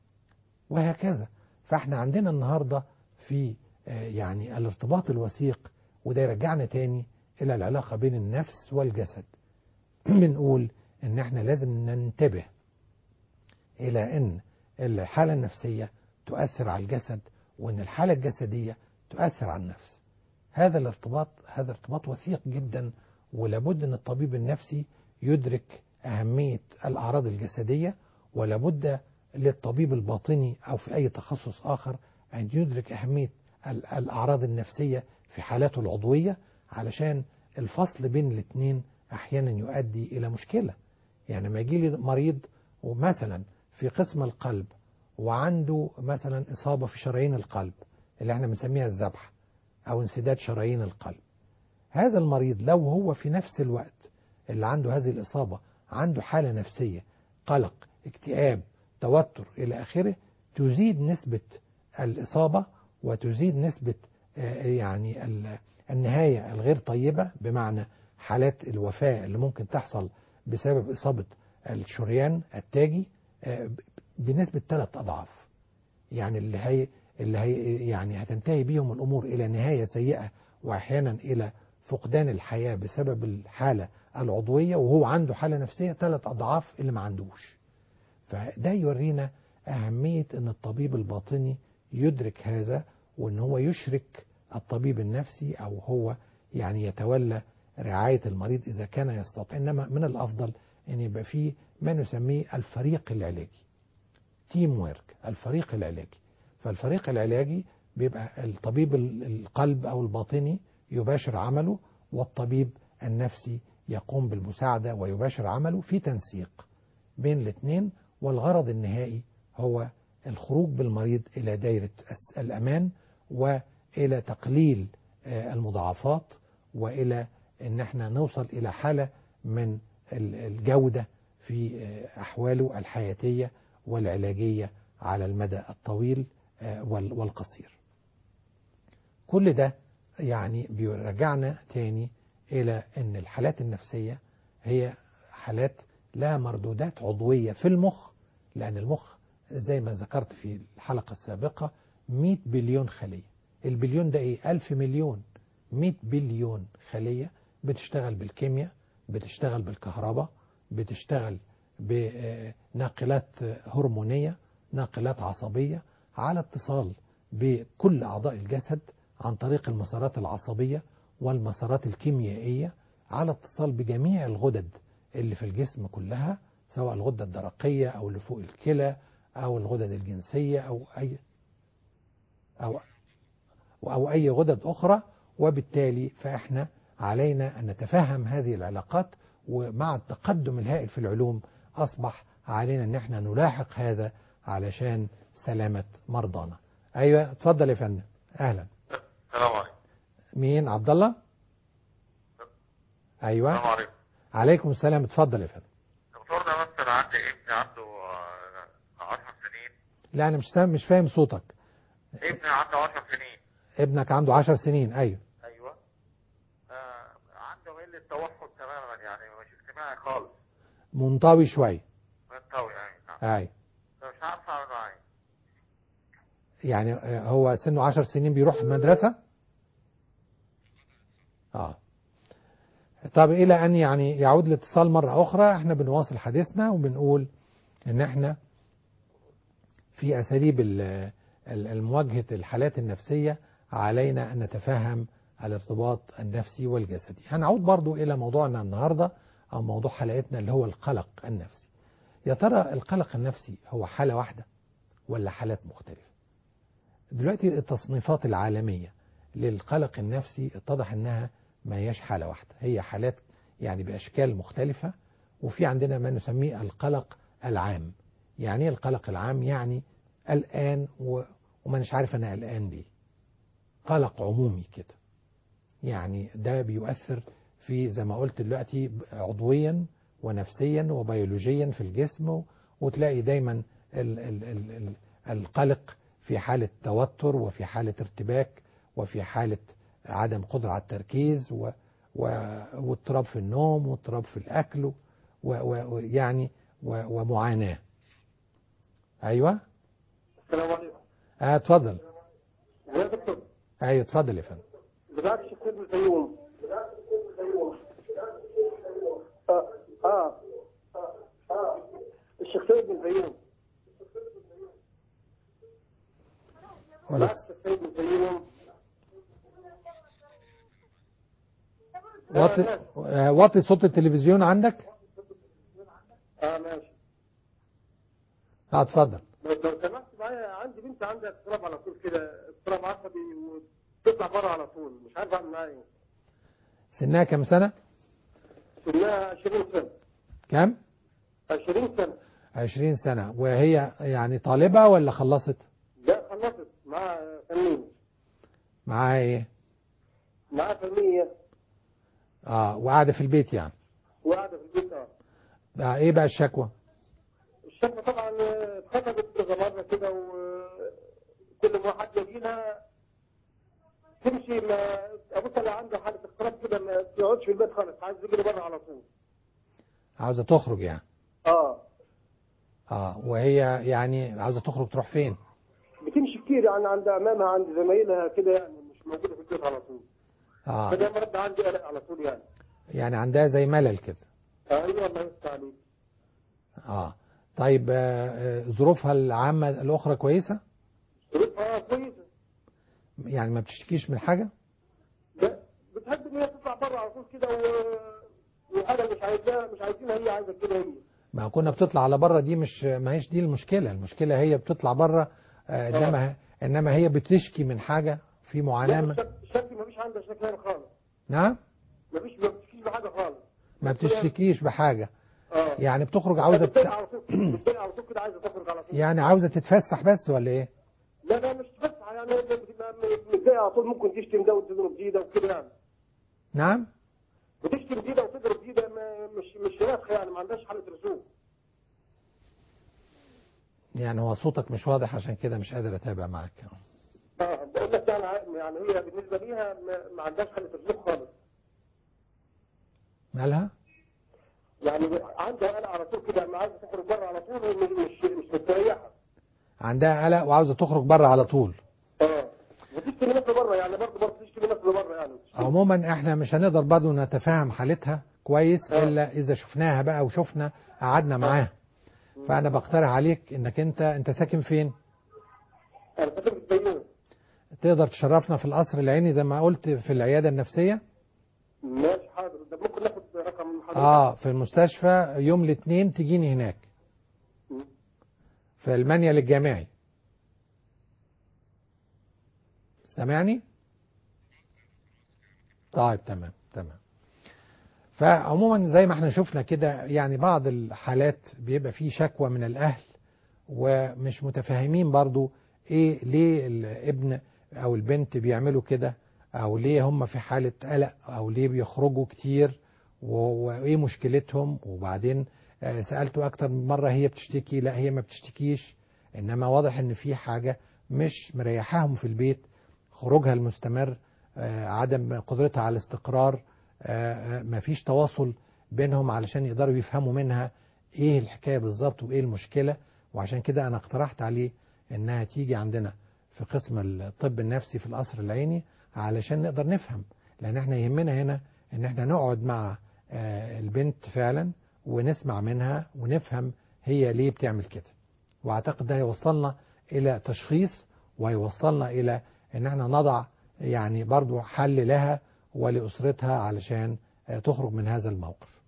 وهكذا فاحنا عندنا النهاردة في يعني الارتباط الوثيق وده يرجعنا تاني إلى العلاقة بين النفس والجسد بنقول إن احنا لازم ننتبه إلى أن الحالة النفسية تؤثر على الجسد وأن الحالة الجسدية تؤثر على النفس هذا الارتباط هذا ارتباط وثيق جدا ولابد أن الطبيب النفسي يدرك أهمية الأعراض الجسدية ولابد للطبيب الباطني أو في أي تخصص آخر أن يدرك أهمية الأعراض النفسية في حالاته العضوية علشان الفصل بين الاثنين أحيانا يؤدي إلى مشكلة يعني ما يجي لي مريض ومثلا في قسم القلب وعنده مثلا إصابة في شرايين القلب اللي احنا بنسميها الذبحة أو انسداد شرايين القلب هذا المريض لو هو في نفس الوقت اللي عنده هذه الإصابة عنده حالة نفسية قلق اكتئاب توتر إلى آخره تزيد نسبة الإصابة وتزيد نسبة يعني النهاية الغير طيبة بمعنى حالات الوفاة اللي ممكن تحصل بسبب إصابة الشريان التاجي بنسبة ثلاث أضعاف يعني اللي هي اللي هي يعني هتنتهي بيهم الأمور إلى نهاية سيئة وأحيانا إلى فقدان الحياة بسبب الحالة العضوية وهو عنده حالة نفسية ثلاث أضعاف اللي ما عندوش فده يورينا أهمية أن الطبيب الباطني يدرك هذا وأن هو يشرك الطبيب النفسي أو هو يعني يتولى رعاية المريض إذا كان يستطيع إنما من الأفضل أن يبقى فيه ما نسميه الفريق العلاجي تيم ويرك الفريق العلاجي فالفريق العلاجي بيبقى الطبيب القلب أو الباطني يباشر عمله والطبيب النفسي يقوم بالمساعدة ويباشر عمله في تنسيق بين الاثنين والغرض النهائي هو الخروج بالمريض إلى دائرة الأمان وإلى تقليل المضاعفات وإلى أن احنا نوصل إلى حالة من الجودة في أحواله الحياتية والعلاجية على المدى الطويل والقصير كل ده يعني بيرجعنا تاني إلى أن الحالات النفسية هي حالات لها مردودات عضوية في المخ لأن المخ زي ما ذكرت في الحلقة السابقة 100 بليون خلية البليون ده ايه ألف مليون 100 بليون خلية بتشتغل بالكيمياء بتشتغل بالكهرباء بتشتغل بناقلات هرمونية ناقلات عصبية على اتصال بكل أعضاء الجسد عن طريق المسارات العصبية والمسارات الكيميائية على اتصال بجميع الغدد اللي في الجسم كلها سواء الغدة الدرقية أو اللي فوق الكلى أو الغدد الجنسية أو أي أو أو أي غدد أخرى وبالتالي فإحنا علينا أن نتفهم هذه العلاقات ومع التقدم الهائل في العلوم أصبح علينا ان احنا نلاحق هذا علشان سلامة مرضانا ايوه اتفضل يا فندم اهلا السلام عليكم مين عبد الله ايوه السلام عليكم عليكم السلام اتفضل يا فندم دكتور ده بس انا عندي ابني عنده آه، 10 سنين لا انا مش فاهم مش فاهم صوتك ابني عنده 10 سنين ابنك عنده عشر سنين ايوه ايوه آه عنده قله توحد تماما يعني مش اجتماعي خالص منطوي شويه منطوي يعني نعم ايوه مش عارف اعمل معاه إيه. يعني آه، هو سنه عشر سنين بيروح المدرسة اه طب الى ان يعني يعود الاتصال مرة اخرى احنا بنواصل حديثنا وبنقول ان احنا في اساليب ال- ال- المواجهة الحالات النفسية علينا ان نتفهم الارتباط النفسي والجسدي هنعود برضو الى موضوعنا النهاردة او موضوع حلقتنا اللي هو القلق النفسي يا ترى القلق النفسي هو حالة واحدة ولا حالات مختلفة دلوقتي التصنيفات العالمية للقلق النفسي اتضح انها ما هياش حالة واحدة هي حالات يعني بأشكال مختلفة وفي عندنا ما نسميه القلق العام يعني ايه القلق العام يعني قلقان و... وما مش عارف انا قلقان ليه قلق عمومي كده يعني ده بيؤثر في زي ما قلت دلوقتي عضويا ونفسيا وبيولوجيا في الجسم و- وتلاقي دايما ال ال ال ال القلق في حالة توتر وفي حالة ارتباك وفي حالة عدم قدرة على التركيز و و واضطراب في النوم واضطراب في الأكل و- و- ويعني و- ومعاناة أيوة السلام عليكم آه، اتفضل يا دكتور أيوة اتفضل يا فندم بدأت شخصية ابن الفيوم آه آه آه الشخصية ابن الفيوم ولا بدأت شخصية ابن الفيوم وطي آه، وطي صوت التلفزيون عندك اه ماشي اه اتفضل بس لو سمحت معايا عندي بنت عندها اضطراب على طول كده اضطراب عصبي وتطلع بره على طول مش عارف اعمل معاها ايه سنها كام سنة سنها 20 سنة كام 20 سنة 20 سنة وهي يعني طالبة ولا خلصت لا خلصت مع فنية معاها ايه معاها فنية اه وقاعدة في البيت يعني وقاعدة في البيت اه آه ايه بقى الشكوى الشقة طبعا اتخطبت كذا مرة كده وكل ما حد يجينا تمشي ما ابوك اللي عنده حالة اضطراب كده ما تقعدش في البيت خالص عايز يجري بره على طول عاوزة تخرج يعني اه اه وهي يعني عاوزة تخرج تروح فين بتمشي كتير يعني عند امامها عند زمايلها كده يعني مش موجودة في البيت على طول اه فده مرض عندي قلق على طول يعني يعني عندها زي ملل كده ايوه الله يفتح عليك اه طيب آه آه، ظروفها العامة الأخرى كويسة ظروفها كويسة يعني ما بتشتكيش من حاجة لا بتحب ان هي تطلع بره على طول كده و... وحاجة مش عايزاها مش عايزينها هي عايزة كده هي ما كنا بتطلع على بره دي مش ما هيش دي المشكلة المشكلة هي بتطلع بره آه انما انما هي بتشكي من حاجة في معاناة لا من- الشك الشك مفيش عندها شكلها خالص نعم مفيش ما بتشكيش بحاجة خالص ما بتشتكيش بحاجة اه يعني بتخرج عاوزة بتضايق تت... على طول بتضايق على طول كده عايزة تخرج على طول يعني عاوزة تتفسح بس ولا ايه لا لا مش بس يعني هي بتبقى متضايقة على طول ممكن تشتم ده وتضرب دي ده وكده يعني نعم بتشتم دي ده وتضرب دي ده ما- مش مش راسخة يعني ما عندهاش حالة رسوم يعني هو صوتك مش واضح عشان كده مش قادر اتابع معاك اه بقول لك يعني ع- يعني هي بالنسبة ليها ما, ما عندهاش حالة رسوم خالص مالها يعني عندها قلق على طول كده ما عايزة تخرج بره على طول ومش مش مش مستريحة عندها قلق وعاوزة تخرج بره على طول اه وتشتم ناس بره يعني برضه برضه تشتم ناس بره يعني عموما احنا مش هنقدر برضه نتفاهم حالتها كويس آه. الا اذا شفناها بقى وشفنا قعدنا معاها فانا بقترح عليك انك انت انت ساكن فين انا فاكر في البيوت تقدر تشرفنا في القصر العيني زي ما قلت في العيادة النفسية ماشي حاضر ده ممكن ناخد رقم من حضرتك اه في المستشفى يوم الاثنين تجيني هناك مم. في المنيل الجامعي سامعني طيب تمام تمام فعموما زي ما احنا شفنا كده يعني بعض الحالات بيبقى فيه شكوى من الأهل ومش متفاهمين برضو ايه ليه الابن او البنت بيعملوا كده او ليه هم في حالة قلق او ليه بيخرجوا كتير و- وايه مشكلتهم وبعدين آه، سألته اكتر من مرة هي بتشتكي لا هي ما بتشتكيش انما واضح ان في حاجة مش مريحاهم في البيت خروجها المستمر آه، عدم قدرتها على الاستقرار ما فيش تواصل بينهم علشان يقدروا يفهموا منها ايه الحكاية بالظبط وايه المشكلة وعشان كده انا اقترحت عليه انها تيجي عندنا في قسم الطب النفسي في القصر العيني علشان نقدر نفهم لان احنا يهمنا هنا ان احنا نقعد مع آه، البنت فعلا ونسمع منها ونفهم هي ليه بتعمل كده واعتقد ده يوصلنا الى تشخيص ويوصلنا الى ان احنا نضع يعني برضو حل لها ولأسرتها علشان آه، تخرج من هذا الموقف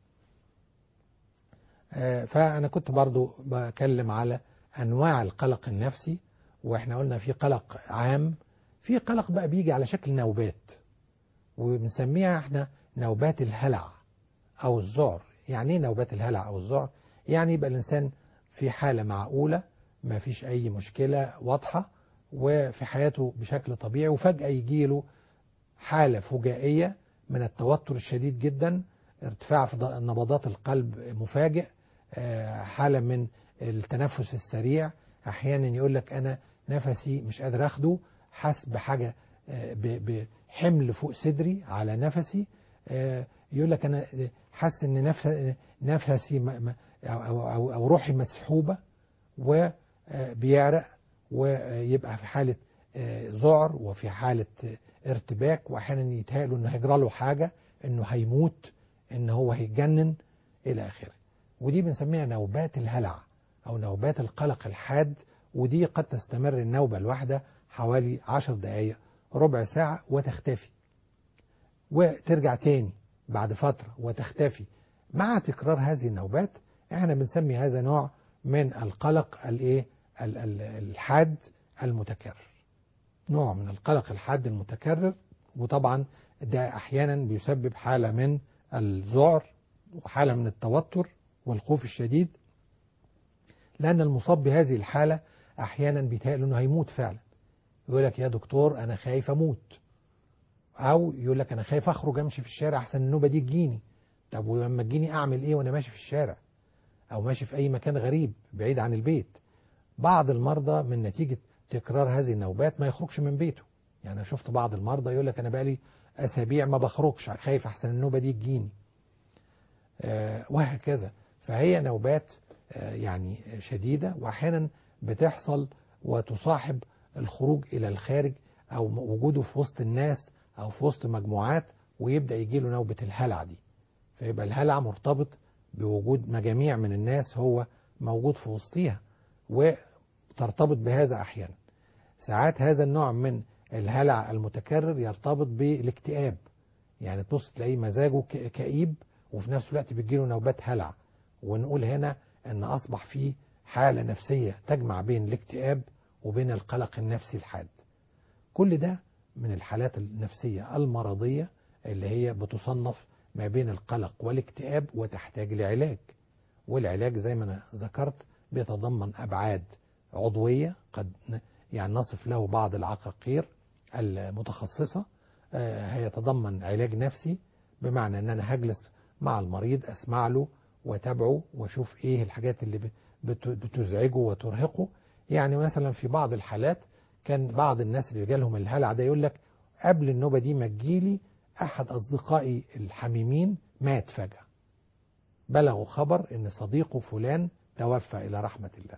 آه، فأنا كنت برضو بكلم على أنواع القلق النفسي وإحنا قلنا في قلق عام في قلق بقى بيجي على شكل نوبات وبنسميها إحنا نوبات الهلع أو الذعر يعني إيه نوبات الهلع أو الذعر يعني يبقى الإنسان في حالة معقولة ما فيش أي مشكلة واضحة وفي حياته بشكل طبيعي وفجأة يجيله حالة فجائية من التوتر الشديد جدا ارتفاع في ض- نبضات القلب مفاجئ آه، حالة من التنفس السريع أحيانا يقول لك أنا نفسي مش قادر أخده حاسس بحاجة آه، ب- بحمل فوق صدري على نفسي آه، يقول لك أنا حاسس إن نفس- نفسي م- م- أو, أو, أو, أو روحي مسحوبة وبيعرق ويبقى في حالة آه، ذعر وفي حالة آه، ارتباك واحيانا يتهيأ انه هيجرى له حاجه انه هيموت ان هو هيتجنن الى اخره ودي بنسميها نوبات الهلع او نوبات القلق الحاد ودي قد تستمر النوبه الواحده حوالي عشر دقائق ربع ساعه وتختفي وترجع تاني بعد فتره وتختفي مع تكرار هذه النوبات احنا بنسمي هذا نوع من القلق الايه ال- ال- الحاد المتكرر نوع من القلق الحاد المتكرر وطبعا ده احيانا بيسبب حاله من الذعر وحاله من التوتر والخوف الشديد لان المصاب بهذه الحاله احيانا بيتهيأ انه هيموت فعلا يقول لك يا دكتور انا خايف اموت او يقول لك انا خايف اخرج امشي في الشارع احسن النوبه دي تجيني طب ولما تجيني اعمل ايه وانا ماشي في الشارع او ماشي في اي مكان غريب بعيد عن البيت بعض المرضى من نتيجه تكرار هذه النوبات ما يخرجش من بيته يعني أنا شفت بعض المرضى يقول لك انا بقالي اسابيع ما بخرجش خايف احسن النوبه دي تجيني آه وهكذا فهي نوبات آه يعني شديده واحيانا بتحصل وتصاحب الخروج الى الخارج او وجوده في وسط الناس او في وسط مجموعات ويبدا يجي له نوبه الهلع دي فيبقى الهلع مرتبط بوجود مجاميع من الناس هو موجود في وسطيها وترتبط بهذا احيانا ساعات هذا النوع من الهلع المتكرر يرتبط بالاكتئاب يعني تبص تلاقيه مزاجه ك- كئيب وفي نفس الوقت بتجيله نوبات هلع ونقول هنا ان اصبح فيه حالة نفسية تجمع بين الاكتئاب وبين القلق النفسي الحاد كل ده من الحالات النفسية المرضية اللي هي بتصنف ما بين القلق والاكتئاب وتحتاج لعلاج والعلاج زي ما انا ذكرت بيتضمن ابعاد عضوية قد ن- يعني نصف له بعض العقاقير المتخصصة آه، هيتضمن علاج نفسي بمعنى ان انا هجلس مع المريض اسمع له واتابعه واشوف ايه الحاجات اللي بت- بتزعجه وترهقه يعني مثلا في بعض الحالات كان بعض الناس اللي جالهم الهلع ده يقول لك قبل النوبة دي ما تجيلي احد اصدقائي الحميمين مات فجأة بلغوا خبر ان صديقه فلان توفى الى رحمة الله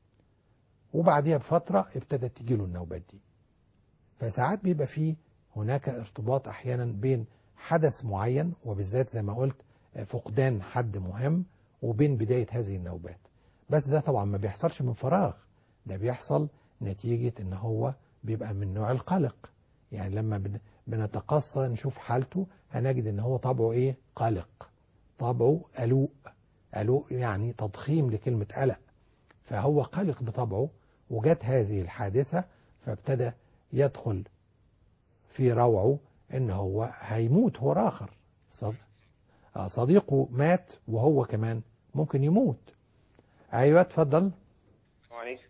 وبعدها بفترة ابتدت تجيله النوبات دي فساعات بيبقى فيه هناك ارتباط احيانا بين حدث معين وبالذات زي ما قلت فقدان حد مهم وبين بداية هذه النوبات بس ده طبعا ما بيحصلش من فراغ ده بيحصل نتيجة ان هو بيبقى من نوع القلق يعني لما بن- بنتقصى نشوف حالته هنجد ان هو طبعه ايه قلق طبعه قلوق قلوق يعني تضخيم لكلمة قلق فهو قلق بطبعه وجت هذه الحادثة فابتدى يدخل في روعه ان هو هيموت هو اخر صد آه، صديقه مات وهو كمان ممكن يموت ايوه اتفضل السلام عليكم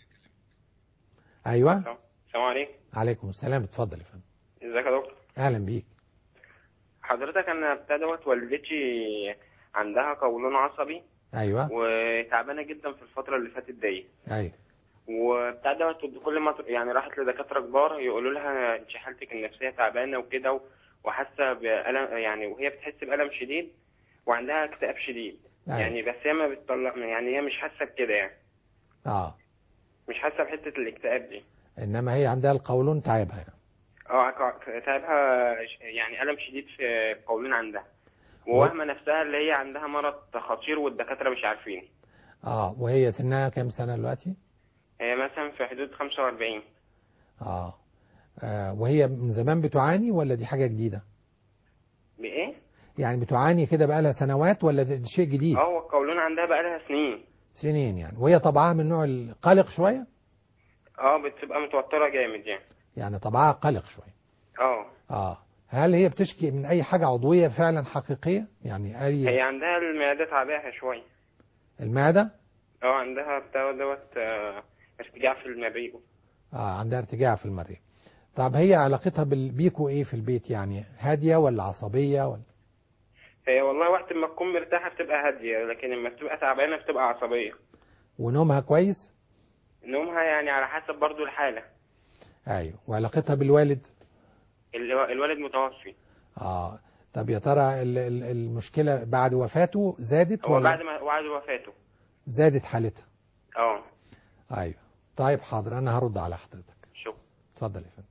ايوه السلام عليكم عليكم السلام اتفضل يا فندم ازيك يا دكتور اهلا بيك حضرتك انا بتاع دوت والدتي عندها قولون عصبي ايوه وتعبانه جدا في الفتره اللي فاتت دي ايوه وبتاع دوت كل ما ت- يعني راحت لدكاتره كبار يقولوا لها انت حالتك النفسيه تعبانه وكده و- وحاسه بالم يعني وهي بتحس بالم شديد وعندها اكتئاب شديد أيوة. يعني بس هي ما بتطلع يعني هي مش حاسه بكده يعني اه مش حاسه بحته الاكتئاب دي انما هي عندها القولون تعبها يعني. اه ك- تعبها ش- يعني الم شديد في القولون عندها ووهمه نفسها اللي هي عندها مرض خطير والدكاتره مش عارفين اه وهي سنها كام سنه دلوقتي هي مثلا في حدود 45 آه. اه وهي من زمان بتعاني ولا دي حاجه جديده بايه؟ يعني بتعاني كده بقالها سنوات ولا ده شيء جديد اه هو القولون عندها بقى لها سنين سنين يعني وهي طبعها من نوع القلق شويه اه بتبقى متوتره جامد يعني يعني طبعها قلق شويه اه اه هل هي بتشكي من اي حاجه عضويه فعلا حقيقيه يعني هي اي عندها المعده تعباها شويه المعده اه عندها بتاع دوت آه، ارتجاع في المريء اه عندها ارتجاع في المريء طب هي علاقتها بالبيكو ايه في البيت يعني هاديه ولا عصبيه ولا هي والله وقت ما تكون مرتاحه بتبقى هاديه لكن لما بتبقى تعبانه بتبقى عصبيه ونومها كويس نومها يعني على حسب برضو الحاله ايوه وعلاقتها بالوالد ال- الوالد متوفي اه طب يا ترى ال- ال- المشكله بعد وفاته زادت هو ولا بعد ما بعد وفاته زادت حالتها اه ايوه طيب حاضر انا هرد على حضرتك شكرا اتفضل يا فندم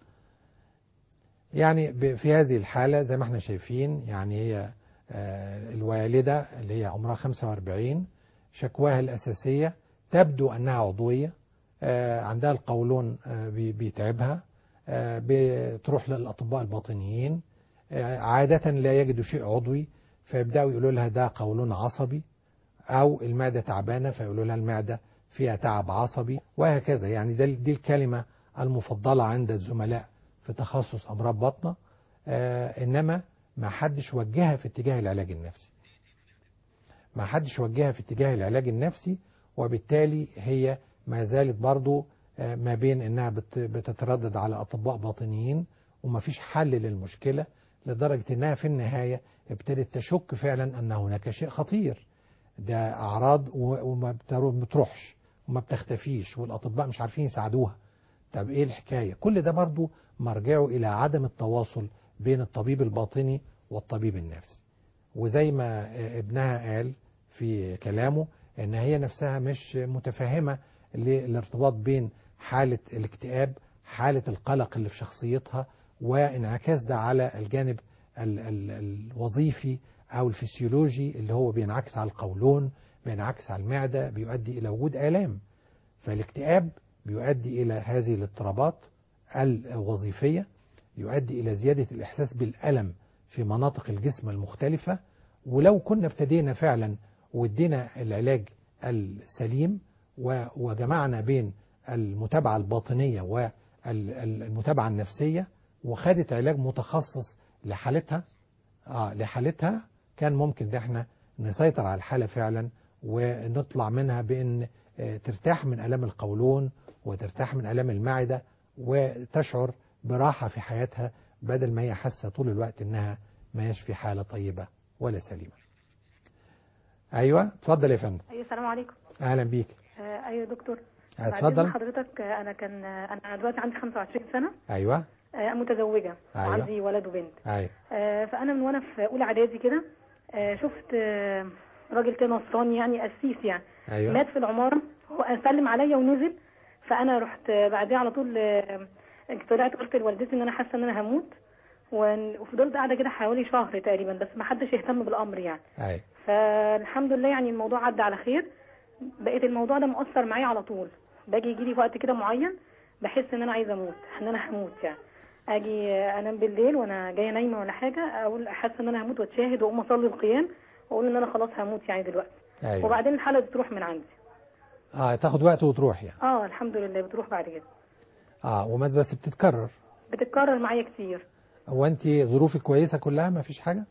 يعني ب- في هذه الحالة زي ما احنا شايفين يعني هي آه، الوالدة اللي هي عمرها 45 شكواها الأساسية تبدو أنها عضوية آه، عندها القولون آه، بي- بيتعبها آه، بتروح للأطباء الباطنيين آه، عادة لا يجدوا شيء عضوي فيبدأوا يقولوا لها ده قولون عصبي أو المعدة تعبانة فيقولوا لها المعدة فيها تعب عصبي وهكذا يعني ده دي الكلمة المفضلة عند الزملاء في تخصص أمراض بطنة آه إنما ما حدش وجهها في اتجاه العلاج النفسي ما حدش وجهها في اتجاه العلاج النفسي وبالتالي هي ما زالت برضو آه ما بين انها بت- بتتردد على اطباء باطنيين وما فيش حل للمشكلة لدرجة انها في النهاية ابتدت تشك فعلا ان هناك شيء خطير ده اعراض و- وما بترو- بتروحش وما بتختفيش والاطباء مش عارفين يساعدوها طب ايه الحكاية كل ده برضو مرجعه الى عدم التواصل بين الطبيب الباطني والطبيب النفسي وزي ما ابنها قال في كلامه ان هي نفسها مش متفهمة للارتباط بين حالة الاكتئاب حالة القلق اللي في شخصيتها وانعكاس ده على الجانب ال ال الوظيفي او الفسيولوجي اللي هو بينعكس على القولون بينعكس على المعدة بيؤدي الى وجود آلام فالاكتئاب بيؤدي إلى هذه الاضطرابات الوظيفية يؤدي إلى زيادة الإحساس بالألم في مناطق الجسم المختلفة ولو كنا ابتدينا فعلا وادينا العلاج السليم و- وجمعنا بين المتابعة الباطنية والمتابعة النفسية وخدت علاج متخصص لحالتها آه لحالتها كان ممكن ان احنا نسيطر على الحالة فعلا ونطلع منها بان آه، ترتاح من الام القولون وترتاح من الام المعدة وتشعر براحة في حياتها بدل ما هي حاسة طول الوقت انها ماهيش في حالة طيبة ولا سليمة ايوه اتفضل يا فندم ايوه السلام عليكم اهلا بيك آه، ايوه يا دكتور آه، بعد إذن اتفضل حضرتك آه، انا كان آه، انا دلوقتي عندي 25 سنه ايوه آه، متزوجه أيوة. وعندي ولد وبنت ايوه آه، فانا من وانا في اولى اعدادي كده آه، شفت آه، راجل كده نصراني يعني قسيس يعني ايوه مات في العماره هو سلم عليا ونزل فانا رحت آه، بعديها على طول آه، طلعت قلت لوالدتي ان انا حاسه ان انا هموت ون- وفضلت قاعده كده حوالي شهر تقريبا بس ما حدش يهتم بالامر يعني ايوه فالحمد لله يعني الموضوع عدى على خير بقيت الموضوع ده مؤثر معايا على طول باجي يجي لي وقت كده معين بحس ان انا عايزه اموت ان انا هموت يعني اجي انام بالليل وانا جايه نايمه ولا حاجه اقول حاسه ان انا هموت واتشاهد واقوم اصلي القيام واقول ان انا خلاص هموت يعني دلوقتي ايوه وبعدين الحاله بتروح من عندي اه تاخد وقت وتروح يعني اه الحمد لله بتروح بعد كده اه وما بس بتتكرر بتتكرر معايا كتير هو انت ظروفك كويسة كلها ما فيش حاجة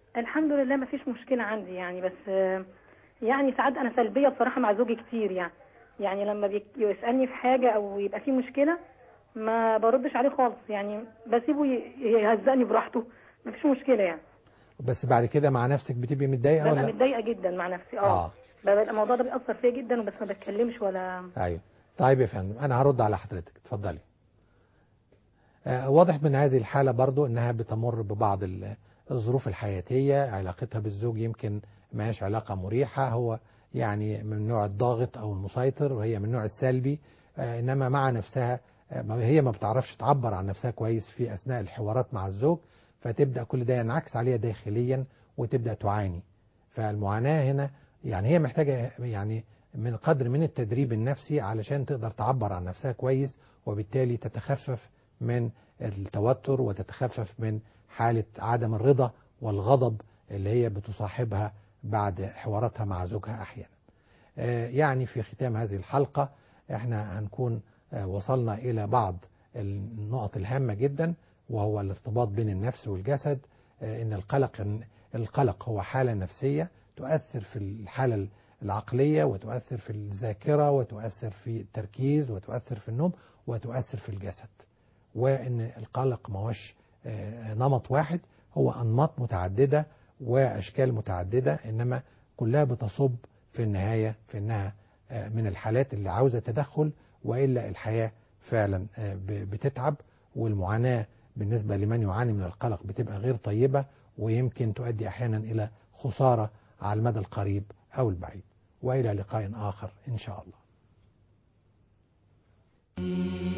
الحمد لله ما فيش مشكلة عندي يعني بس آه، يعني ساعات أنا سلبية بصراحة مع زوجي كتير يعني يعني لما بيك- يسألني في حاجة أو يبقى في مشكلة ما بردش عليه خالص يعني بسيبه ي- يهزقني براحته ما فيش مشكلة يعني بس بعد كده مع نفسك بتبقي متضايقه ببقى ولا متضايقة جدا مع نفسي اه اه ببقى الموضوع ده بيأثر فيا جدا وبس ما بتكلمش ولا ايوه طيب يا فندم انا هرد على حضرتك اتفضلي آه، واضح من هذه الحالة برضو انها بتمر ببعض ال- الظروف الحياتية علاقتها بالزوج يمكن ما هيش علاقة مريحة هو يعني من نوع الضاغط او المسيطر وهي من النوع السلبي آه، انما مع نفسها آه، ما- هي ما بتعرفش تعبر عن نفسها كويس في اثناء الحوارات مع الزوج فتبدأ كل ده ينعكس عليها داخليا وتبدأ تعاني فالمعاناة هنا يعني هي محتاجة يعني من قدر من التدريب النفسي علشان تقدر تعبر عن نفسها كويس وبالتالي تتخفف من التوتر وتتخفف من حالة عدم الرضا والغضب اللي هي بتصاحبها بعد حواراتها مع زوجها أحيانا آه، يعني في ختام هذه الحلقة احنا هنكون آه، وصلنا إلى بعض النقط الهامة جدا وهو الارتباط بين النفس والجسد آه، ان القلق القلق هو حالة نفسية تؤثر في الحالة العقلية وتؤثر في الذاكرة وتؤثر في التركيز وتؤثر في النوم وتؤثر في الجسد وان القلق ما هوش آه، نمط واحد هو انماط متعددة واشكال متعددة انما كلها بتصب في النهاية في انها آه، من الحالات اللي عاوزة تدخل والا الحياة فعلا آه، ب- بتتعب والمعاناة بالنسبة لمن يعاني من القلق بتبقى غير طيبة ويمكن تؤدي احيانا الى خسارة على المدى القريب او البعيد والى لقاء اخر ان شاء الله